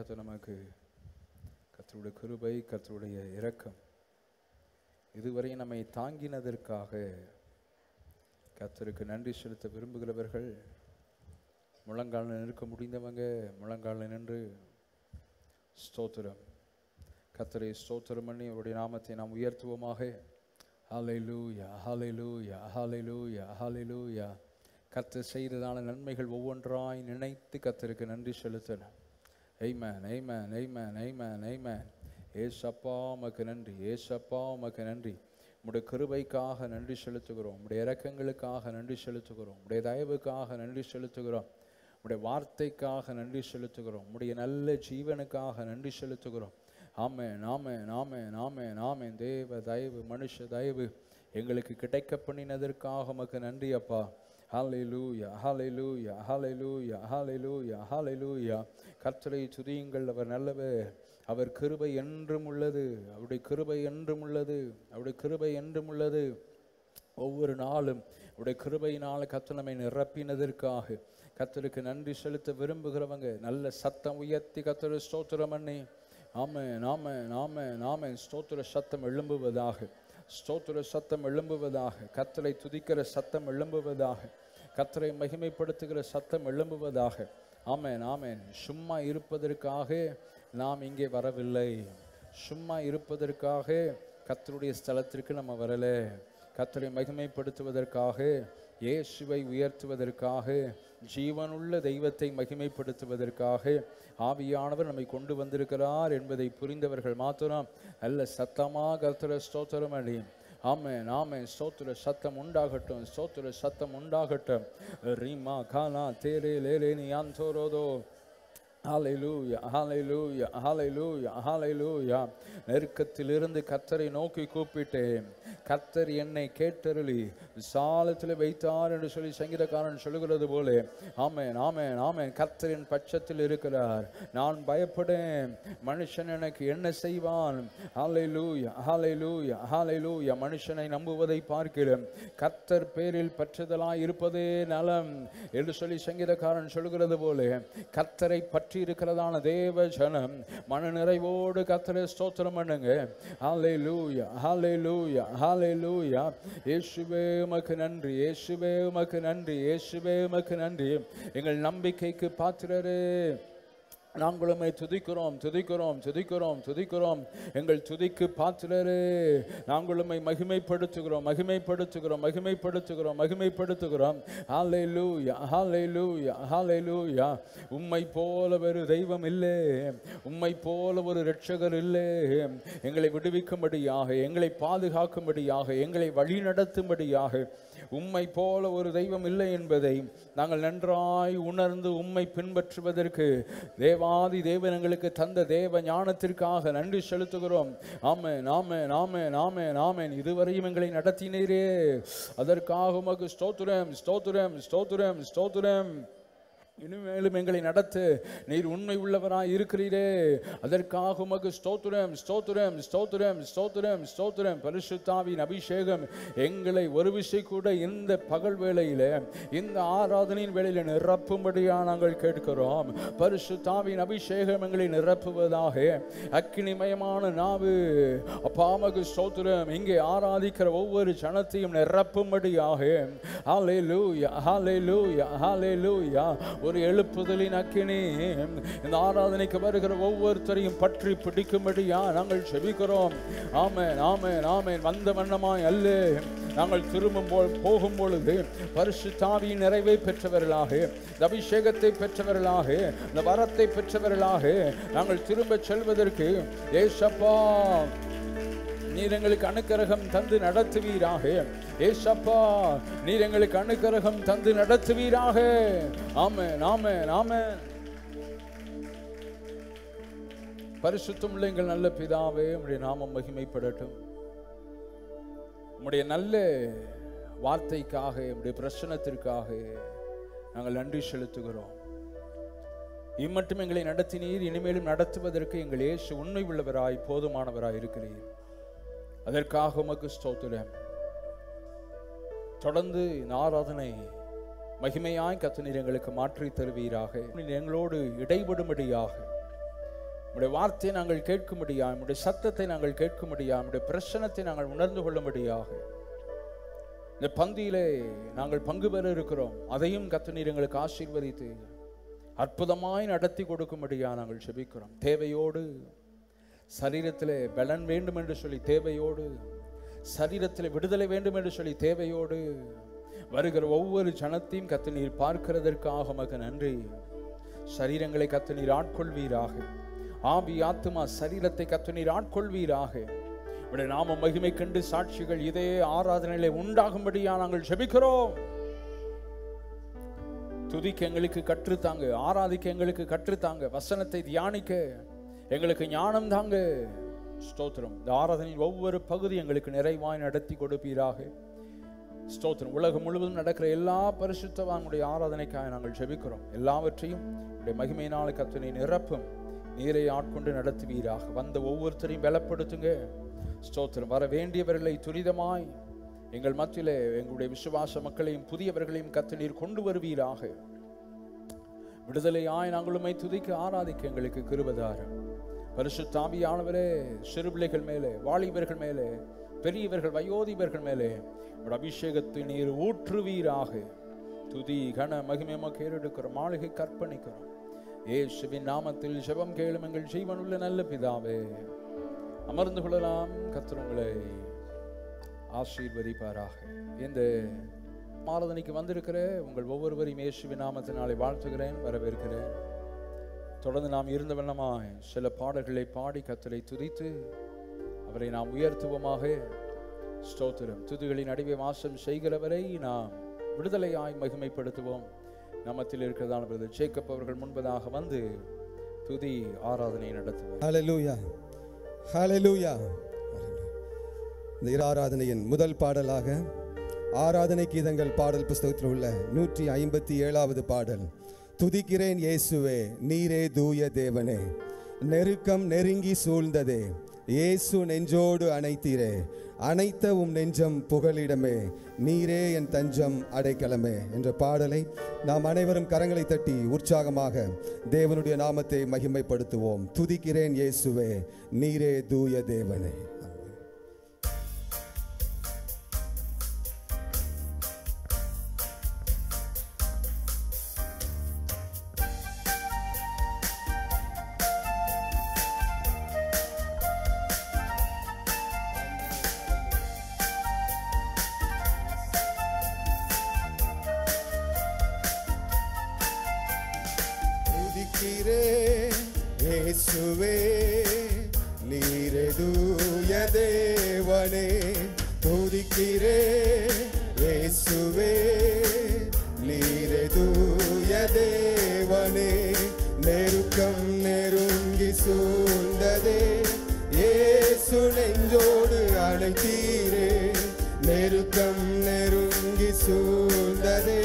கர்த்தர் நமக்கு கர்த்தருடைய கிருபை கர்த்தருடைய இரக்கம் இதுவரை நம்மை தாங்கினதற்காக கர்த்தருக்கு நன்றி செலுத்த விரும்புகிறவர்கள் முழங்காலில் நிற்க முடிந்தவங்க முழங்காலில் நின்று ஸ்தோத்திரம் கர்த்தரை ஸ்தோத்திரம் பண்ணி அவருடைய நாமத்தை நாம் உயர்த்துவோமாக ஹalleluya ஹalleluya ஹalleluya ஹalleluya கர்த்தர் செய்ததான நன்மைகள் ஒவ்வொன்றாய் நினைத்து கர்த்தருக்கு நன்றி செலுத்தணும் ஐமேன் ஐமேன் ஐமேன் ஐமேன் ஐமேன் ஏசப்பா உமக்கு நன்றி ஏசப்பா உமக்கு நன்றி உம்முடைய கிருபைக்காக நன்றி செலுத்துகிறோம் உம்முடைய இரக்கங்களுக்காக நன்றி செலுத்துகிறோம் உம்முடைய தயவுக்காக நன்றி செலுத்துகிறோம் உம்முடைய வார்த்தைக்காக நன்றி செலுத்துகிறோம் உம்முடைய நல்ல ஜீவனுக்காக நன்றி செலுத்துகிறோம் ஆமே நாமே நாமே நாமே நாமே தேவ தயவு மனுஷ தயவு எங்களுக்கு கிடைக்க பண்ணினதற்காக உமக்கு நன்றி அப்பா ஹalleluya ஹalleluya ஹalleluya ஹalleluya ஹalleluya கர்த்தரை துதியுங்கள் அவர் நல்லவர் அவர் கிருபை என்றும் உள்ளது அவருடைய கிருபை என்றும் உள்ளது அவருடைய கிருபை என்றும் உள்ளது ஒவ்வொரு நாளும் அவருடைய கிருபையினால் கர்த்தர் நம்மை நிரப்பினதற்காக கர்த்தருக்கு நன்றி செலுத்த விரும்புகிறவங்க நல்ல சத்தம் உயர்த்தி கர்த்தர் ஸ்தோத்திரம் பண்ணி ஆமே நாம நாம நாம ஸ்தோத்திர சத்தம் எழும்புவதாக ஸ்தோத்திர சத்தம் எழும்புவதாக கர்த்தரை துதிக்கிற சத்தம் எழும்புவதாக கர்த்தரை மகிமைப்படுத்துகிற சத்தம் எழும்புவதாக ஆமென் ஆமென் சும்மா இருப்பதற்காக நாம் இங்கே வரவில்லை சும்மா இருப்பதற்காக கர்த்தருடைய ஸ்தலத்திற்கு நம்ம வரல கர்த்தரை மகிமைப்படுத்துவதற்காக இயேசுவை உயர்த்துவதற்காக ஜீவனுள்ள தெய்வத்தை மகிமைப்படுத்துவதற்காக ஆவியானவர் நம்மை கொண்டு வந்திருக்கிறார் என்பதை புரிந்தவர்கள் மாத்திரம் அல்ல சத்தமாக கர்த்தர ஸ்தோத்திரம் அடையும் ஆமென் ஆமென் ஸ்தோத்திர சத்தம் உண்டாகட்டும் ஸ்தோத்திர சத்தம் உண்டாகட்டும் ரீமா கானா தேரே லேலே நீ அந்தோரோதோ ஹalleluya ஹalleluya ஹalleluya ஹalleluya நெருக்கத்திலிருந்து கர்த்தரை நோக்கி கூப்பிட்டேன் கர்த்தர் என்னை கேட்டருளி விசாலத்தில் வைத்தார் என்று சொல்லி சங்கீதக்காரன் சொல்லுகிறது போல ஆமென் ஆமென் ஆமென் கர்த்தரின் பட்சத்தில் இருக்கிறார் நான் பயப்படேன் மனுஷன் எனக்கு என்ன செய்வான் ஹalleluya ஹalleluya ஹalleluya மனுஷனை நம்புவதை பார்க்கிறேன் கர்த்தர் பேரில் பற்றுதலாய் இருப்பதே நலம் என்று சொல்லி சங்கீதக்காரன் சொல்லுகிறது போல கர்த்தரை பற்றி இருக்கிறதான தேவ ஜனம் மன நிறைவோடு கர்த்தரை ஸ்தோத்திரம் பண்ணுங்க ஹalleluya ஹalleluya ஹalleluya இயேசுவே உமக்கு நன்றி இயேசுவே உமக்கு நன்றி இயேசுவே உமக்கு நன்றி எங்கள் நம்பிக்கைக்கு பாத்திரரே நாங்கள் உம்மை துதிக்கிறோம் துதிக்கிறோம் துதிக்கிறோம் துதிக்கிறோம் எங்கள் துதிக்கு பாத்திரரே நாங்கள் உம்மை மகிமைப்படுத்துகிறோம் மகிமைப்படுத்துகிறோம் மகிமைப்படுத்துகிறோம் மகிமைப்படுத்துகிறோம் ஹalleluya ஹalleluya ஹalleluya உம்மை போல ஒரு தெய்வம் இல்லை உம்மை போல ஒரு இரட்சகர் இல்லை எங்களை விடுவிக்கும்படியாக எங்களை பாதுகாக்கும்படியாக எங்களை வழிநடத்தும்படியாக உம்மை போல ஒரு தெய்வம் இல்லை என்பதை நாங்கள் நன்றாய் உணர்ந்து உம்மை பின்பற்றுவதற்கு தேவாதி தேவன் எங்களுக்கு தந்த தேவ ஞானத்திற்காக நன்றி செலுத்துகிறோம் ஆமே நாமே நாமே நாமே நாமேன் இதுவரையும் எங்களை நடத்தினீரே அதற்காக உமக்கு ஸ்தோத்திரம் ஸ்தோத்திரம் ஸ்தோத்திரம் ஸ்தோத்திரம் இனிமேலும் எங்களை நடத்து நீர் உண்மை உள்ளவராய் இருக்கிறீரே அதற்காக உமக்கு ஸ்தோத்திரம் ஸ்தோத்திரம் ஸ்தோத்திரம் ஸ்தோத்திரம் ஸ்தோத்திரம் பரிசுத்தாவின் அபிஷேகம் எங்களை ஒரு விசை கூட இந்த பகல் வேளையில இந்த ஆராதனையின் வேளையில நிரப்பும்படியா நாங்கள் கேட்கிறோம் பரிசுத்தாவின் அபிஷேகம் எங்களை நிரப்புவதாக அக்கினிமயமான நாவு அப்பாமகு ஸ்தோத்திரம் இங்கே ஆராதிக்கிற ஒவ்வொரு ஜனத்தையும் நிரப்பும்படியாக ஹalleluya ஹalleluya ஹalleluya ஒரு எழுப்புதலின் அக்கினி இந்த ஆராதனைக்கு வருகிற ஒவ்வொருத்தரையும் பற்றி பிடிக்கும்படியா நாங்கள் செபிக்கிறோம் ஆமென் ஆமென் ஆமென் வந்த வண்ணமாய் அல்ல நாங்கள் திரும்பும் போல் போகும் பொழுது பரிசுத்தாவியின் நிறைவை பெற்றவர்களாக இந்த அபிஷேகத்தை பெற்றவர்களாக இந்த வரத்தை பெற்றவர்களாக நாங்கள் திரும்ப செல்வதற்கு ஏசப்பா நீர் எங்களுக்கு அனுக்கிரகம் தந்து நடத்துவீராக ஏசப்பா நீர் எங்களுக்கு அனுக்கிரகம் தந்து நடத்துவீராக ஆமே நாமே நாமே பரிசுத்தமுள்ள எங்கள் நல்ல பிதாவே உம்முடைய நாமம் மகிமைப்படட்டும் உம்முடைய நல்ல வார்த்தைக்காக உம்முடைய பிரசனத்திற்காக நாங்கள் நன்றி செலுத்துகிறோம் இம்மட்டும் எங்களை நடத்தினீர் இனிமேலும் நடத்துவதற்கு எங்கள் இயேசு உண்மை உள்ளவராய் போதுமானவராய் இருக்கிறீர் அதற்காக உமக்கு ஸ்தோத்திரம் தொடர்ந்து இந்த ஆராதனை மகிமையாய் கத்தனீர் எங்களுக்கு மாற்றி தருவீராக நீர் எங்களோடு இடைபடும்படியாக உடைய வார்த்தையை நாங்கள் கேட்கும்படியா உடைய சத்தத்தை நாங்கள் கேட்கும்படியா உடைய பிரசனத்தை நாங்கள் உணர்ந்து கொள்ளும்படியாக இந்த பந்தியிலே நாங்கள் பங்கு பெற இருக்கிறோம் அதையும் கத்தனீர் எங்களுக்கு ஆசீர்வதித்து அற்புதமாய் நடத்தி கொடுக்கும்படியா நாங்கள் செபிக்கிறோம் தேவையோடு சரீரத்திலே பலன் வேண்டும் என்று சொல்லி தேவையோடு சரீரத்தில் விடுதலை வேண்டும் என்று சொல்லி தேவையோடு வருகிற ஒவ்வொரு ஜனத்தையும் கத்து நீர் பார்க்கிறதற்காக மக நன்றி சரீரங்களை கத்து நீர் ஆட்கொள்வீராக ஆவி ஆத்துமா சரீரத்தை கத்து நீர் ஆட்கொள்வீராக உடைய நாம மகிமை கண்டு சாட்சிகள் இதே ஆராதனையிலே உண்டாகும்படியா நாங்கள் ஜெபிக்கிறோம் துதிக்க எங்களுக்கு கற்றுத்தாங்க ஆராதிக்க எங்களுக்கு கற்றுத்தாங்க வசனத்தை தியானிக்க எங்களுக்கு ஞானம் தாங்க ஸ்தோத்திரம் இந்த ஆராதனையின் ஒவ்வொரு பகுதி எங்களுக்கு நிறைவாய் நடத்தி கொடுப்பீராக ஸ்தோத்திரம் உலகம் முழுவதும் நடக்கிற எல்லா பரிசுத்தவானுடைய ஆராதனைக்காக நாங்கள் ஜெபிக்கிறோம் எல்லாவற்றையும் உடைய மகிமையினால் கத்தனை நிரப்பும் நீரை ஆட்கொண்டு நடத்துவீராக வந்த ஒவ்வொருத்தரையும் பலப்படுத்துங்க ஸ்தோத்திரம் வர வேண்டியவர்களை துரிதமாய் எங்கள் மத்தியிலே எங்களுடைய விசுவாச மக்களையும் புதியவர்களையும் கத்து நீர் கொண்டு வருவீராக விடுதலையாய் நாங்களுமை துதிக்க ஆராதிக்க எங்களுக்கு கிருபதாரம் பரிசுத்தாவியானவரே சிறு பிள்ளைகள் மேலே வாலிபர்கள் மேலே பெரியவர்கள் வயோதிபர்கள் மேலே உடைய அபிஷேகத்தை நீர் ஊற்றுவீராக துதி கன மகிமையமாக ஏறெடுக்கிறோம் மாளிகை கற்பணிக்கிறோம் ஏசுவின் நாமத்தில் ஜெபம் கேளும் எங்கள் ஜீவனுள்ள நல்ல பிதாவே அமர்ந்து கொள்ளலாம் கர்த்தர் உங்களை ஆசீர்வதிப்பாராக இந்த ஆராதனைக்கு வந்திருக்கிற உங்கள் ஒவ்வொருவரையும் இயேசுவின் நாமத்தினாலே வாழ்த்துகிறேன் வரவேற்கிறேன் தொடர்ந்து நாம் இருந்த வண்ணமாய் சில பாடல்களை பாடி கத்தரை துதித்து அவரை நாம் உயர்த்துவோமாக ஸ்தோத்திரம் துதிகளின் நடுவே வாசம் செய்கிறவரை நாம் விடுதலையாய் மகிமைப்படுத்துவோம் நம்மத்தில் இருக்கிறதான பிரதர் ஜேக்கப் அவர்கள் முன்பதாக வந்து துதி ஆராதனை நடத்துவார் ஹalleluya ஹalleluya இந்த இரு ஆராதனையின் முதல் பாடலாக ஆராதனை கீதங்கள் பாடல் புஸ்தகத்தில் உள்ள நூற்றி ஐம்பத்தி ஏழாவது பாடல் துதிக்கிறேன் இயேசுவே நீரே தூய தேவனே நெருக்கம் நெருங்கி சூழ்ந்ததே இயேசு நெஞ்சோடு அணைத்தீரே அனைத்த உம் நெஞ்சம் புகலிடமே நீரே என் தஞ்சம் அடைக்கலமே என்ற பாடலை நாம் அனைவரும் கரங்களை தட்டி உற்சாகமாக தேவனுடைய நாமத்தை மகிமைப்படுத்துவோம் துதிக்கிறேன் இயேசுவே நீரே தூய தேவனே துதிக்கிறேன் இயேசுவே நீரே தூய தேவனே துதிக்கிறேன் இயேசுவே நீரே தூய தேவனே நெருக்கம் நெருங்கி சூழ்ந்ததே இயேசு நெஞ்சோடு அணைத்தீரே நெருக்கம் நெருங்கி சூழ்ந்ததே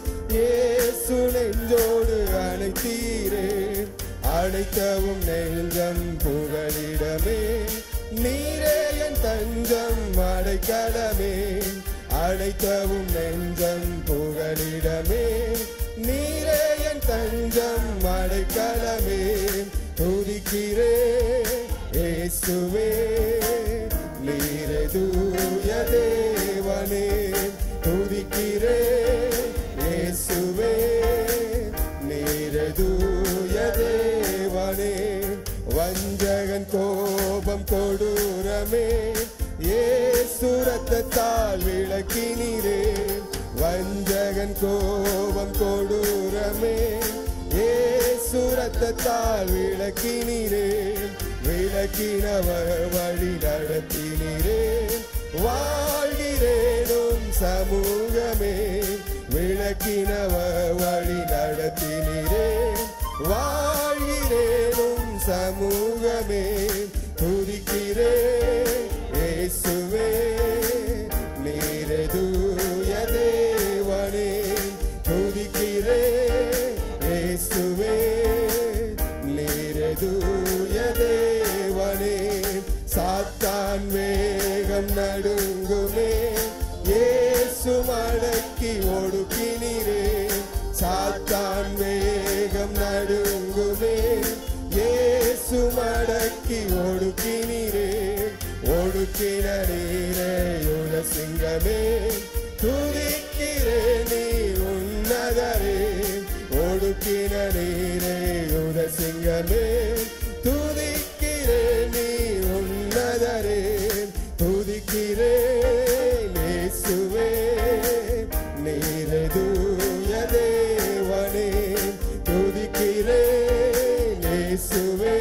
இயேசு நெஞ்சோடு அணைத்தீரே அழைத்தவும் நெஞ்சம் புகலிடமே நீரே என் தஞ்சம் அடைக்கலமே அழைத்தவும் நெஞ்சம் புகலிடமே நீரே என் தஞ்சம் அடைக்கலமே துதிக்கிறே இயேசுவே நீரே தூய தேவனே துதிக்கிறே இயேசுவே நீரே தூய தேவனே வஞ்சகன் கோபம் கொடூரமே இயேசு ரத்தத்தால் விளக்கினீரே வஞ்சகன் கோபம் கொடூரமே இயேசு ரத்தத்தால் விளக்கினீரே விளக்கினவர் வழி நடத்தினீரே வாழ்கிறேனும் சமூகமே விளக்கினவர் வழி நடத்தினீரே வாழ்கிறேனும் சமூகமே துதிக்கிறே இயேசுவே நீரே தூய தேவனே துதிக்கிறே இயேசுவே நீரே தூய தேவனே சாத்தான் வேகம் நடுங்குமே இயேசு மடக்கி ஒடுக்கினீரே சாத்தான் வேகம் நடுங்குமே இயேசு அடக்கி ஒடுக்கினீரே ஒடுக்கின நீரே யுத சிங்கமே துதிக்கிறே நீ உன்னதரே ஒடுக்கின நீரே யுத சிங்கமே துதிக்கிறே நீ உன்னதரே துதிக்கிறே இயேசுவே நீரே தூய தேவனே துதிக்கிறே இயேசுவே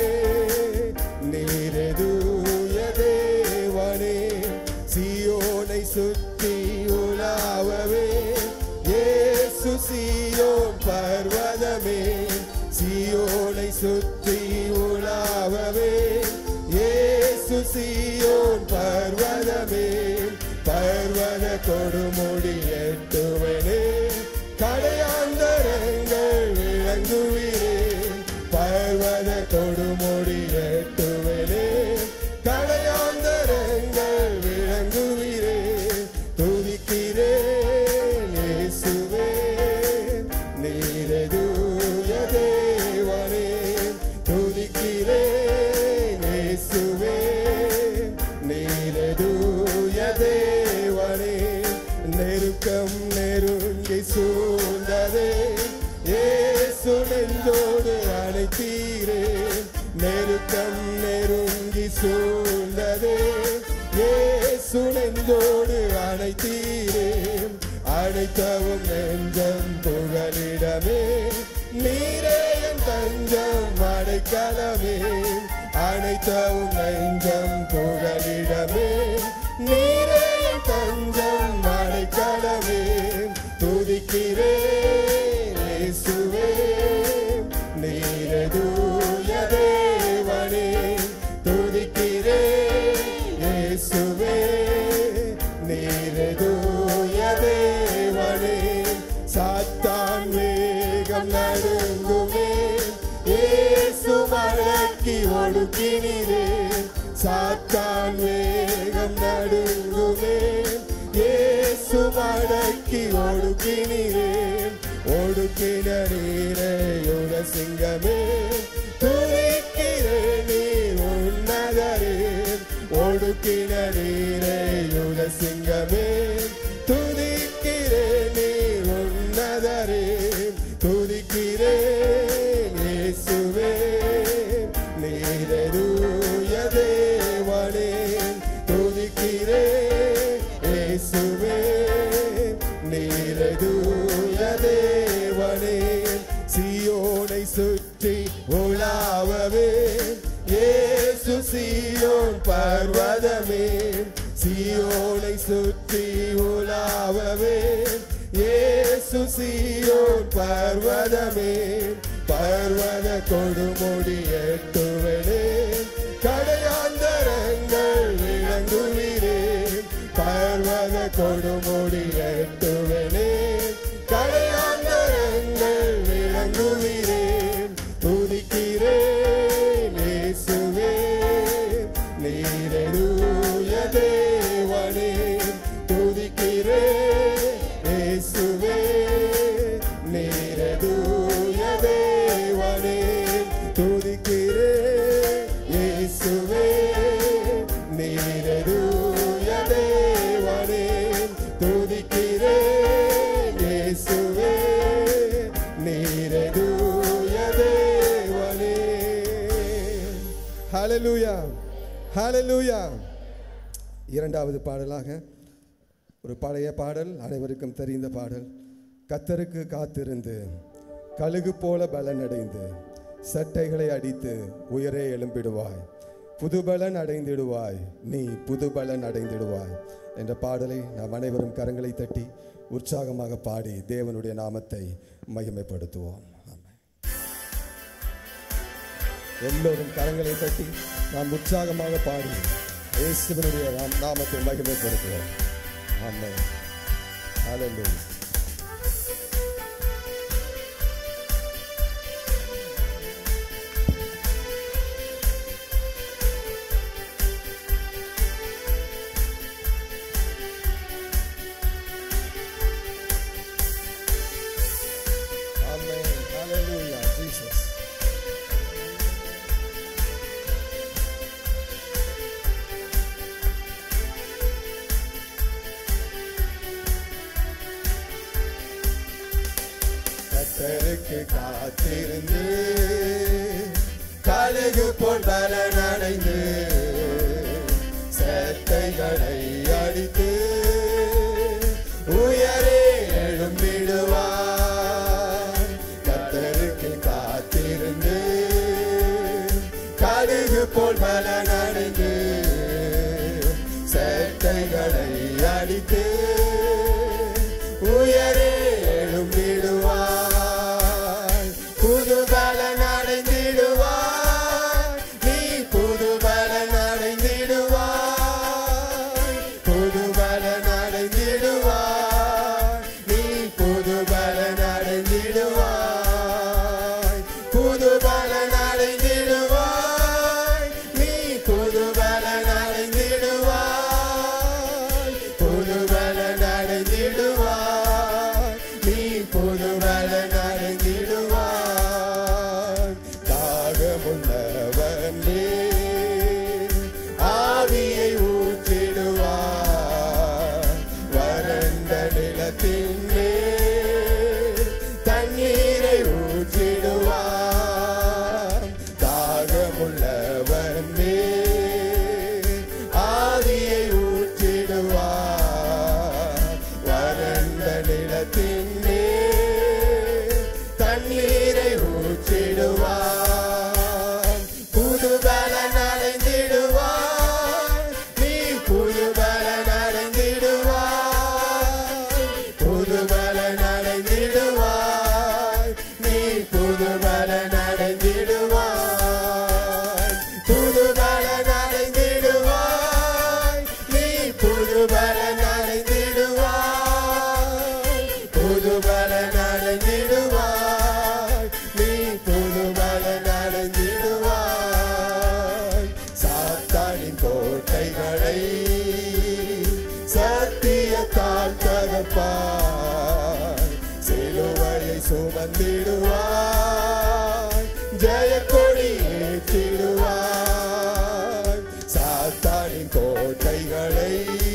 நீரே தூய தேவனே சியோனை சுற்றி உலாவவே இயேசு சியோன் பர்வதமே சியோனை சுற்றி உலாவவே இயேசு சியோன் பர்வதமே பர்வத கொடுமுடி எட்டுவனே கடையாந்தரங்கள் விளங்குவீரே பர்வத கொடுமுடி எட்டுவனே கடையாந்தரங்கள் விளங்குவீரே துதிக்கிறே இயேசுவே நீரே தூய தேவனே துதிக்கிறே இயேசுவே நீரே தூய தேவனே நெருக்கம் நெருங்கி சூழ்ந்ததே இயேசு நெஞ்சோடு அழைத்தீரே நெருக்கம் நெருங்கி சூழ்ந்ததே இயேசு நெஞ்சோடு அழைத்தீரே அழைத்தவும் நெஞ்சம் புகலிடமே நீரே என் தஞ்சம் அடைக்கலமே அனைத்தவும் நெஞ்சம் புகலிடமே நீரே என் தஞ்சம் அடைக்கலமே துதிக்கிறே இயேசுவே நீரே தூய தேவனே துதிக்கிறே இயேசுவே நீரே தூய தேவனே சாத்தான் வேகம் நடுங்குமே இயேசு மழக்கி ஒடுக்கினீரே சாத்தான் வேகம் நடுங்குமே இயேசு மடக்கி ஒடுக்கினீரே ஒடுக்கின நீரே யுக சிங்கமே துதிக்கிறே நீ உன்னதரே ஒடுக்கின நீரே யுக சிங்கமே துதிக்கிறே நீ உன்னதரே துதிக்கிறே இயேசுவே நீரே தூய தேவனே துதிக்கிறே இயேசுவே நீரே தூய தேவனே சியோனை சுற்றி உலாவவே இயேசு சியோன் பர்வதமே சியோனை சுற்றி உலாவவே இயேசு சியோன் பர்வதமே பர்வத கொடுமுடி எட்டுவனே கடையாந்தரங்கள் விளங்குவீரே பர்வத கொடுமுடி எட்டுவனே கடையாந்தரங்கள் விளங்குவீரே துதிக்கிறே இயேசுவே நீரே தூய தேவனே துதிக்கிறே இயேசுவே நீரே தூய தேவனே துதிக்கிறே இயேசுவே நீரே தூய தேவனே துதிக்கிறே இயேசுவே நீரே தூய தேவனே ஹalleluya ஹalleluya இரண்டாவது பாடலாக ஒரு பழைய பாடல் அனைவருக்கும் தெரிந்த பாடல் கத்தருக்கு காத்திருந்து கழுகு போல பலனடைந்து சட்டைகளை அடித்து உயரே எழும்பிடுவாய் புதுபலன் அடைந்திடுவாய் நீ புதுபலன் அடைந்திடுவாய் என்ற பாடலை நாம் அனைவரும் கரங்களை தட்டி உற்சாகமாக பாடி தேவனுடைய நாமத்தை மகிமைப்படுத்துவோம் ஆமென். எல்லோரும் கரங்களை தட்டி நாம் உற்சாகமாக பாடி இயேசுவினுடைய நாம் நாமத்தை மகிமைப்படுத்துவோம் ஆமென் ஹalleluya Amen. Hallelujah, Jesus. கத்தருக்கு காத்திருந்து கழுகு போல் பலனடைந்து சேட்டைகளை அடித்து உயரே எழும்பிடுவார் கத்தருக்கு காத்திருந்து கழுகு போல் பலனடைந்து சேட்டைகளை அடித்து உயரே எழும்பிடுவாய் புது பலன் அடைந்திடுவாய் நீ புது பலன் அடைந்திடுவாய் புது பலன் அடைந்திடுவாய் நீ புது பலன் அடைந்திடுவாய் புது பலன் அடைந்திடுவாய் நீ புது பலன் அடைந்திடுவாய் புது பலன் அடைந்திடுவாய் நீ புது பலன் அடைந்திடுவாய் தாகமுள்ளவன் நீ ஆவியை ஊற்றிடுவார் வறண்ட நிலத்தின் மேல் தண்ணீரை ஊற்றிடுவார் தாகமுள்ளவன் மேல் ஆவியை ஊற்றிடுவார் வறண்ட நிலத்தின் மேல் தண்ணீரை ஊற்றிடுவார் புது பலன் அடைந்திடுவார் நீ புது பலன் அடைந்திடுவார் புது பலன் அடைந்திடுவார் நீ புது பலன் அடைந்திடுவார் புது பலன் அடைந்திடுவார் நீ புது பலன் அடைந்திடுவார் புது பலன் அடைந்திடுவாய் நீ புது பலன் அடைந்திடுவாய் சாத்தானின் கோட்டைகளை சத்தியத்தால் தகப்பாய் சிலுவையை சுமந்திடுவாய் ஜெய கொடி ஏற்றிடுவாய் சாத்தானின் கோட்டைகளை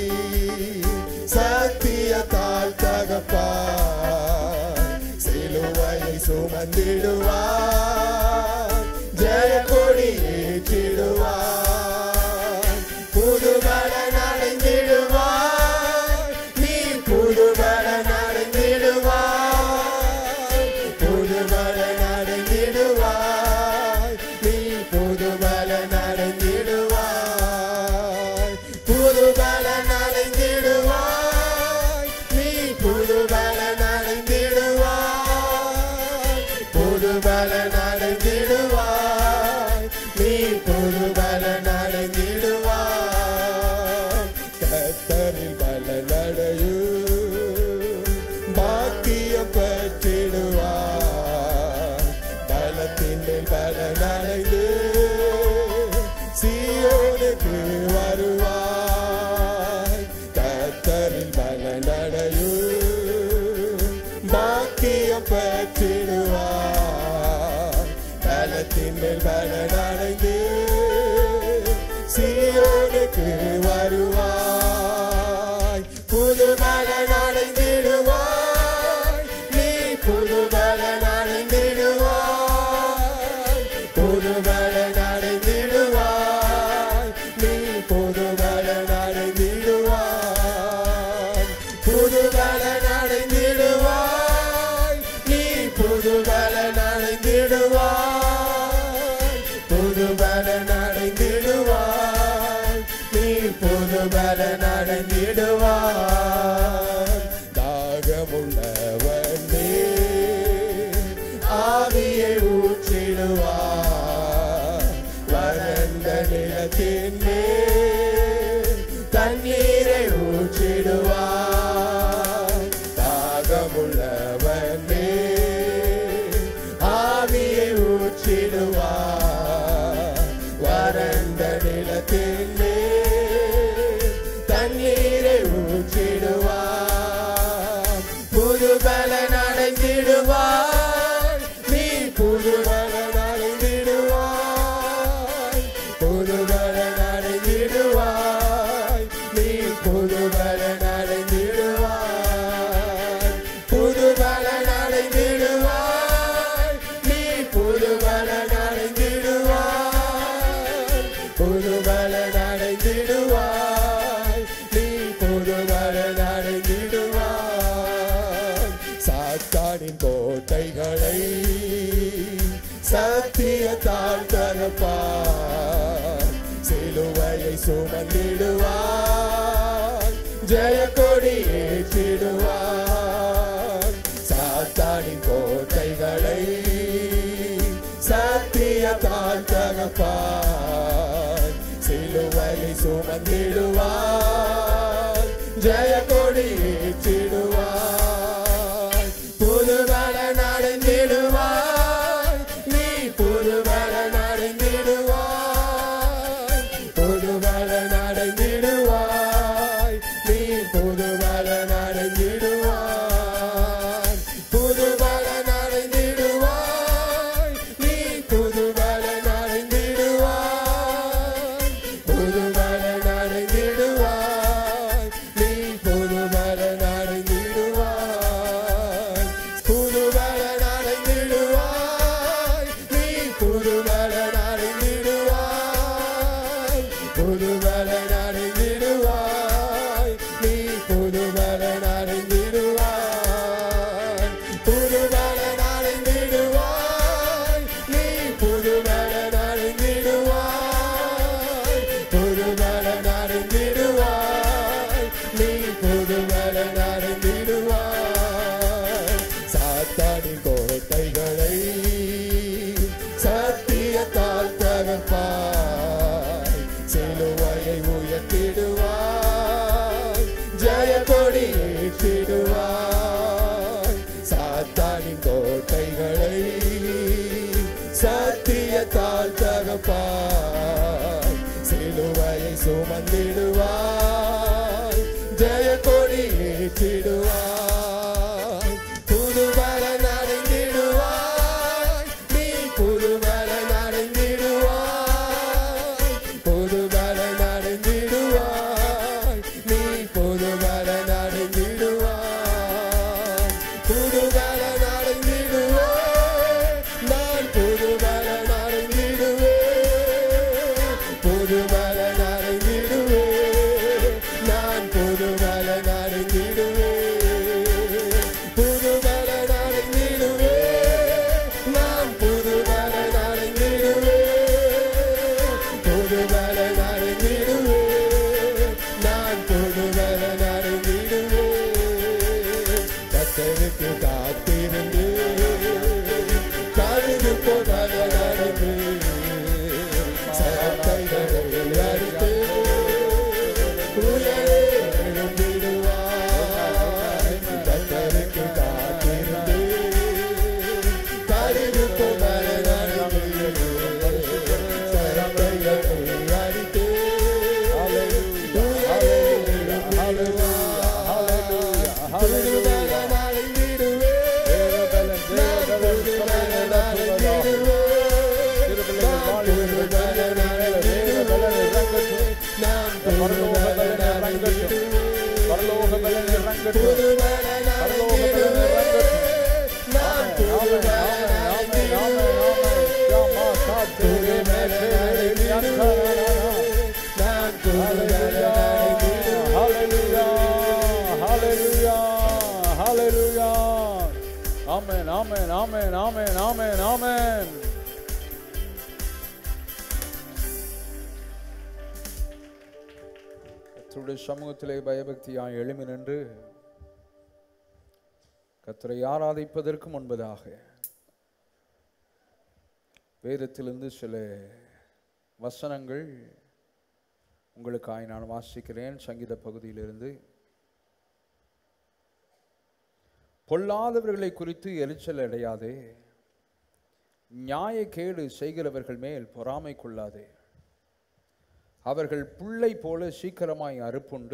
சத்தியத்தால் தகப்பாய் சிலுவையை சுமந்திடுவாய் ஜெய கொடி ஏற்றிடுவாய் புது பலன் அடைந்திடுவாய் நீ புது பலன் அடைந்திடுவாய் புது பலன் அடைந்திடுவாய் நீ புது பலன் அடைந்திடுவாய் புது பலன் அடைந்திடுவாய் நீ புது பலன் அடைந்திடுவாய் புது பலன் அடைந்திடுவாய் நீ புது பலன் அடைந்திடுவாய் கத்தரில் பலனடையு பாக்கியம் பெற்றிடுவாய் பலத்தின் மேல் பலனடைந்து சீயோனுக்கு வருவாய் கத்தரில் பலனடையு பாக்கியம் பெற்றிடுவாய் பலத்தின் மேல் பலனடைந்து சீயோனுக்கு வருவாய் புது பலன் அடைந்திடுவாய் நீ புது பலன் அடைந்திடுவாய் புது பலன் அடைந்திடுவாய் நீ புது பலன் அடைந்திடுவாய் புது பலன் அடைந்திடுவாய் நீ புது பலன் அடைந்திடுவாய் புது பலன் அடைந்திடுவாய் நீ புது பலன் அடைந்திடுவாய் தாகமுள்ளவன் நீ ஆவியை ஊற்றிடுவார் வறண்ட நிலத்தின் மேல் தண்ணீரை ஊற்றிடுவார் தாகமுள்ளவன் மேல் ஆவியை ஊற்றிடுவார் வறண்ட நிலத்தின் மேல் தண்ணீரை ஊற்றிடுவார் புது பலன் அடைந்திடுவாய் நீ புது பலன் அடைந்திடுவாய் புது பலன் அடைந்திடுவாய் நீ புது பலன் அடைந்திடுவாய் புது பலன் அடைந்திடுவாய் புதுபலன் அடைந்திடுவாய் நீ புதுபலன் அடைந்திடுவாய் சாத்தானின் கோட்டைகளை சத்தியத்தால் தரப்பார் சிலுவையை சுமந்திடுவார் ஜெய கொடி ஏற்றிடுவார் சாத்தானின் கோட்டைகளை சத்தியத்தால் தகப்பார் சிலுவையை சுமந்திடுவார் ஜெய கொடி ஏற்றிடுவார் புதுபலன் அடைந்திடுவாய் நீ புதுபலன் அடைந்திடுவாய் புதுபலன் அடைந்திடுவாய் நீ புதுபலன் அடைந்திடுவாய் புதுபலன் அடைந்திடுவாய் நீ புதுபலன் அடைந்திடுவாய் புதுபலன் அடைந்திடுவாய் நீ புதுபலன் அடைந்திடுவாய் புதுபலன் அடைந்திடுவாய் நீ புதுபலன் அடைந்திடுவாய் புதுபலன் அடைந்திடுவாய் நீ புதுபலன் அடைந்திடுவாய் புதுபலன் அடைந்திடுவாய் நீ புதுபலன் அடைந்திடுவாய் புதுபலன் அடைந்திடுவாய் நீ புதுபலன் அடைந்திடுவாய் சாத்தானின் கோட்டைகளை சத்தியத்தால் தகப்பாய் சிலுவையை உயர்த்திடுவாய் ஜெய கொடி ஏற்றிடுவாய் சாத்தானின் கோட்டைகளை சத்தியத்தால் தகப்பாய் சிலுவையை சுமந்திடுவாய் ஜெய கொடி ஏற்றிடுவாய் புதுபலன் அடைந்திடுவாய் நீ புதுபலன் அடைந்திடுவாய் புதுபலன் அடைந்திடுவாய் நீ புதுபலன் அடைந்திடுவாய் புதுபலன் அடைந்திடுவேன் நான் புதுபலன் அடைந்திடுவேன் புதுபலன் அடைந்திடுவேன் நான் புதுபலன் அடைந்திடுவேன் புதுபலன் அடைந்திடுவேன் நான் புதுபலன் அடைந்திடுவேன் புதுபலன் அடைந்திடுவேன் நான் புதுபலன் அடைந்திடுவேன் கத்தருக்கு காத்திருந்து கழுது போதல நடந்து சத்தைகளை அடித்து உயரே எழும்பிடுவாய் கத்தருக்கு காத்திருந்து கழுது போதல நடந்து சத்தைகளை அடித்து உயரே எழும்பிடுவாய் புதுபலன் அடைந்திடுவேன் நான் புதுபலன் அடைந்திடுவேன் நான் புதுபலன் அடைந்திடுவேன் பரலோகபலன் இறங்கட்டும் புதுபலன் அடைந்திடுவேன் நான் புதுபலன் அடைந்திடுவேன் நான் புதுபலன் அடைந்திடுவேன் ஆமென் ஆமென் ஆமென் ஆமென் ஆமென் ஆமென் கர்த்தருடைய சமூகத்திலே பயபக்தியாய் எழுமி நின்று கர்த்தரை ஆராதிப்பதற்கு முன்பதாக வேதத்திலிருந்து சில வசனங்கள் உங்களுக்காய் நான் வாசிக்கிறேன் சங்கீத பகுதியிலிருந்து பொல்லாதவர்களை குறித்து எரிச்சல் அடையாதே நியாயக்கேடு செய்கிறவர்கள் மேல் பொறாமை கொள்ளாதே அவர்கள் புல்லை போல சீக்கிரமாய் அறுப்புண்டு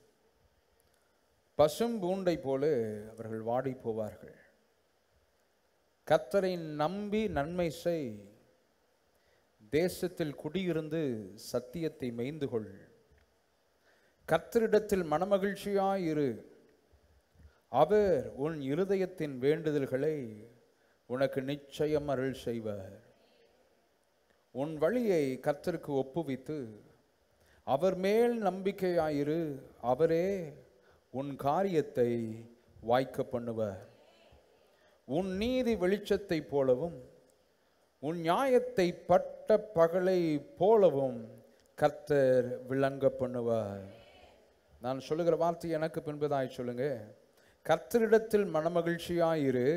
பசும் பூண்டை போல அவர்கள் வாடி போவார்கள் கத்தரை நம்பி நன்மை செய் தேசத்தில் குடியிருந்து சத்தியத்தை மேய்ந்து கொள் கர்த்தரிடத்தில் மனமகிழ்ச்சியாயிரு அவர் உன் இருதயத்தின் வேண்டுதல்களை உனக்கு நிச்சயம் அருள் செய்வார் உன் வழியை கர்த்தருக்கு ஒப்புவித்து அவர் மேல் நம்பிக்கையாயிரு அவரே உன் காரியத்தை வாய்க்க பண்ணுவார் உன் நீதி வெளிச்சத்தைப் போலவும் உன் நியாயத்தை பட்ட பகலை போலவும் கர்த்தர் விளங்க பண்ணுவார் நான் சொல்லுகிற வார்த்தை எனக்கு பின்பதாய் சொல்லுங்க கர்த்தரிடத்தில் மனமகிழ்ச்சியாயிரு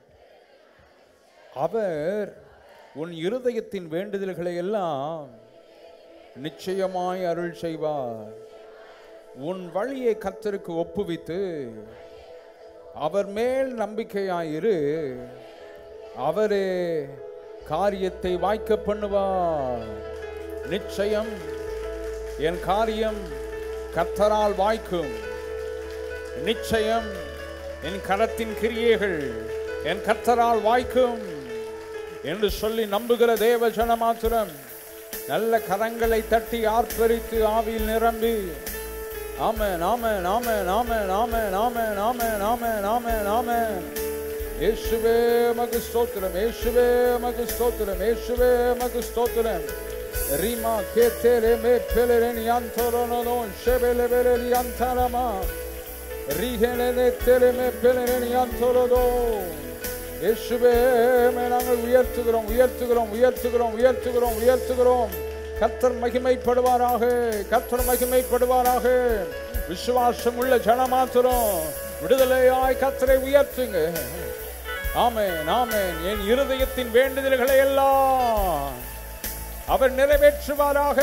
அவர் உன் இருதயத்தின் வேண்டுதல்களை எல்லாம் நிச்சயமாய் அருள் செய்வார் உன் வழியை கர்த்தருக்கு ஒப்புவித்து அவர் மேல் நம்பிக்கையாயிரு அவரே காரியத்தை வாய்க்க பண்ணுவார் நிச்சயம் என் காரியம் கர்த்தரால் வாய்க்கும் நிச்சயம் என் கரத்தின் கிரியைகள் என் கர்த்தரால் வாய்க்கும் என்று சொல்லி நம்புகிற தேவ ஜன மாத்திரம் நல்ல கரங்களை தட்டி ஆர்ப்பரித்து ஆவியில் நிரம்பி ஆம நாம நாம நாம நாம நாம நாம நாம நாம நாம இயேசுவே மகு ஸ்தோத்திரம் இயேசுவே மகு ஸ்தோத்திரம் இயேசுவே மகு ஸ்தோத்திரம் ரீமா கேத்தேரே மே பெலரேனி அந்தரோனோ ஷெபெலே பெலரி அந்தரமா ரீஹேலே தெலே மே பெலரேனி அந்தரோதோ இயேசுவே உம்மை நாங்கள் உயர்த்துகிறோம் உயர்த்துகிறோம் உயர்த்துகிறோம் உயர்த்துகிறோம் உயர்த்துகிறோம் கர்த்தர் மகிமைப்படுவாராக கர்த்தர் மகிமைப்படுவாராக விசுவாசம் உள்ள ஜனமாத்திரம் விடுதலையாய் கர்த்தரை உயர்த்துங்க ஆமென் ஆமென் என் இருதயத்தின் வேண்டுதல்களை எல்லாம் அவர் நிறைவேற்றுவாராக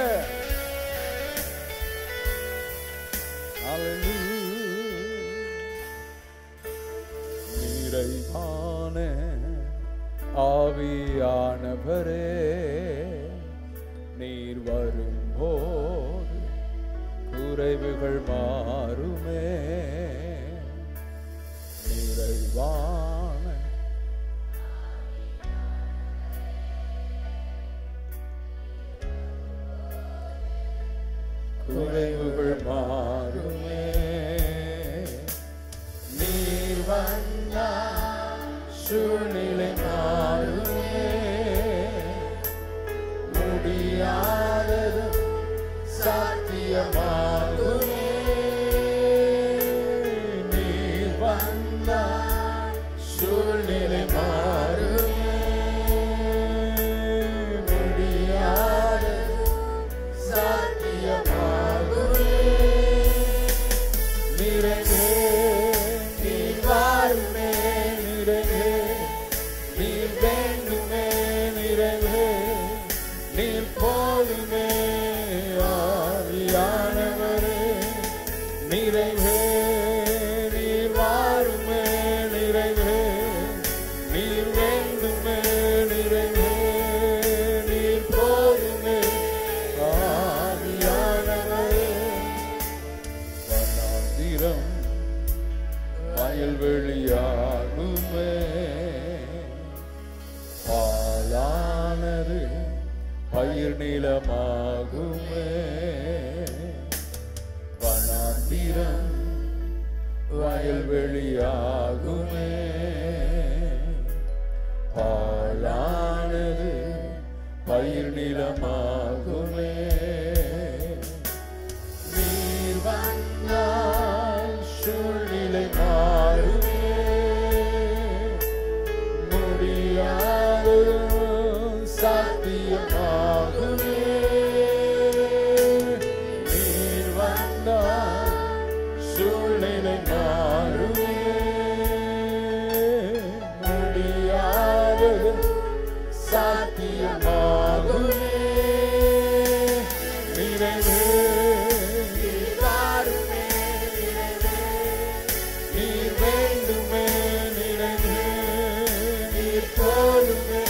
நிறைவான ஆவியானவரே நீர் வரும்போது குறைவுகள் மாறுமே நிறைவான குறைவுகள் மாறுமே நீர் வந்தா சூழ்நிலை மாறுமே முடியாதது சாத்தியமாகுமே நீர் வந்தா சூழ்நிலை மாறுமே முடியாதது சாத்தியமாகுமே நிறைவே நீர் வாருமே நிறைவே நீர் வேண்டுமே நிறைவே நீர் போதுமே ஆவியானவரே நிறைவே நீர் வாருமே நிறைவே நீர் வேண்டுமே நிறைவே நீர் போதுமே ஆவியானவரே வனாந்திரம் வயல்வெளியாகுமே பாலானது பயிர் நிலமாகுமே வனாந்திரம் வயல்வெளியாகுமே பாலானது பயிர் நிலமாகுமே நீர் வந்தால் சூழ்நிலை மாறுமே முடியாது சாத்தியமாகுமே நீர் வந்தால் சூழ்நிலை மாறுமே முடியாதது சாத்தியமாகுமே நிறைவே நீர் வாருமே நிறைவே நீர் வேண்டுமே நிறைவே நீர் போதுமே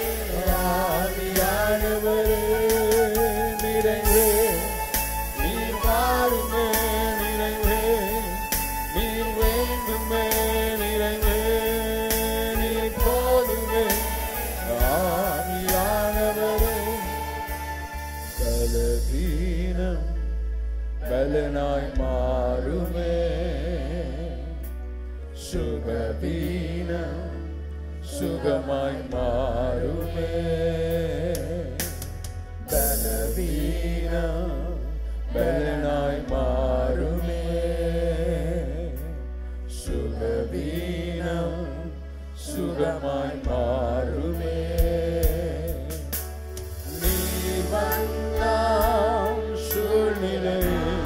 ஆவியானவரே நிறைவே நீர் வாருமே நிறைவே நீர் வேண்டுமே நிறைவே நீர் போதுமே ஆவியானவரே பலவீனம் பலனாய் மாறுமே சுகவீனம் சுகமாய் மாறுமே சுகவீனம் பலனாய் மாறுமே சுகவீனம் சுகமாய் மாறுமே நீ வந்தாம் சூழ்நிலை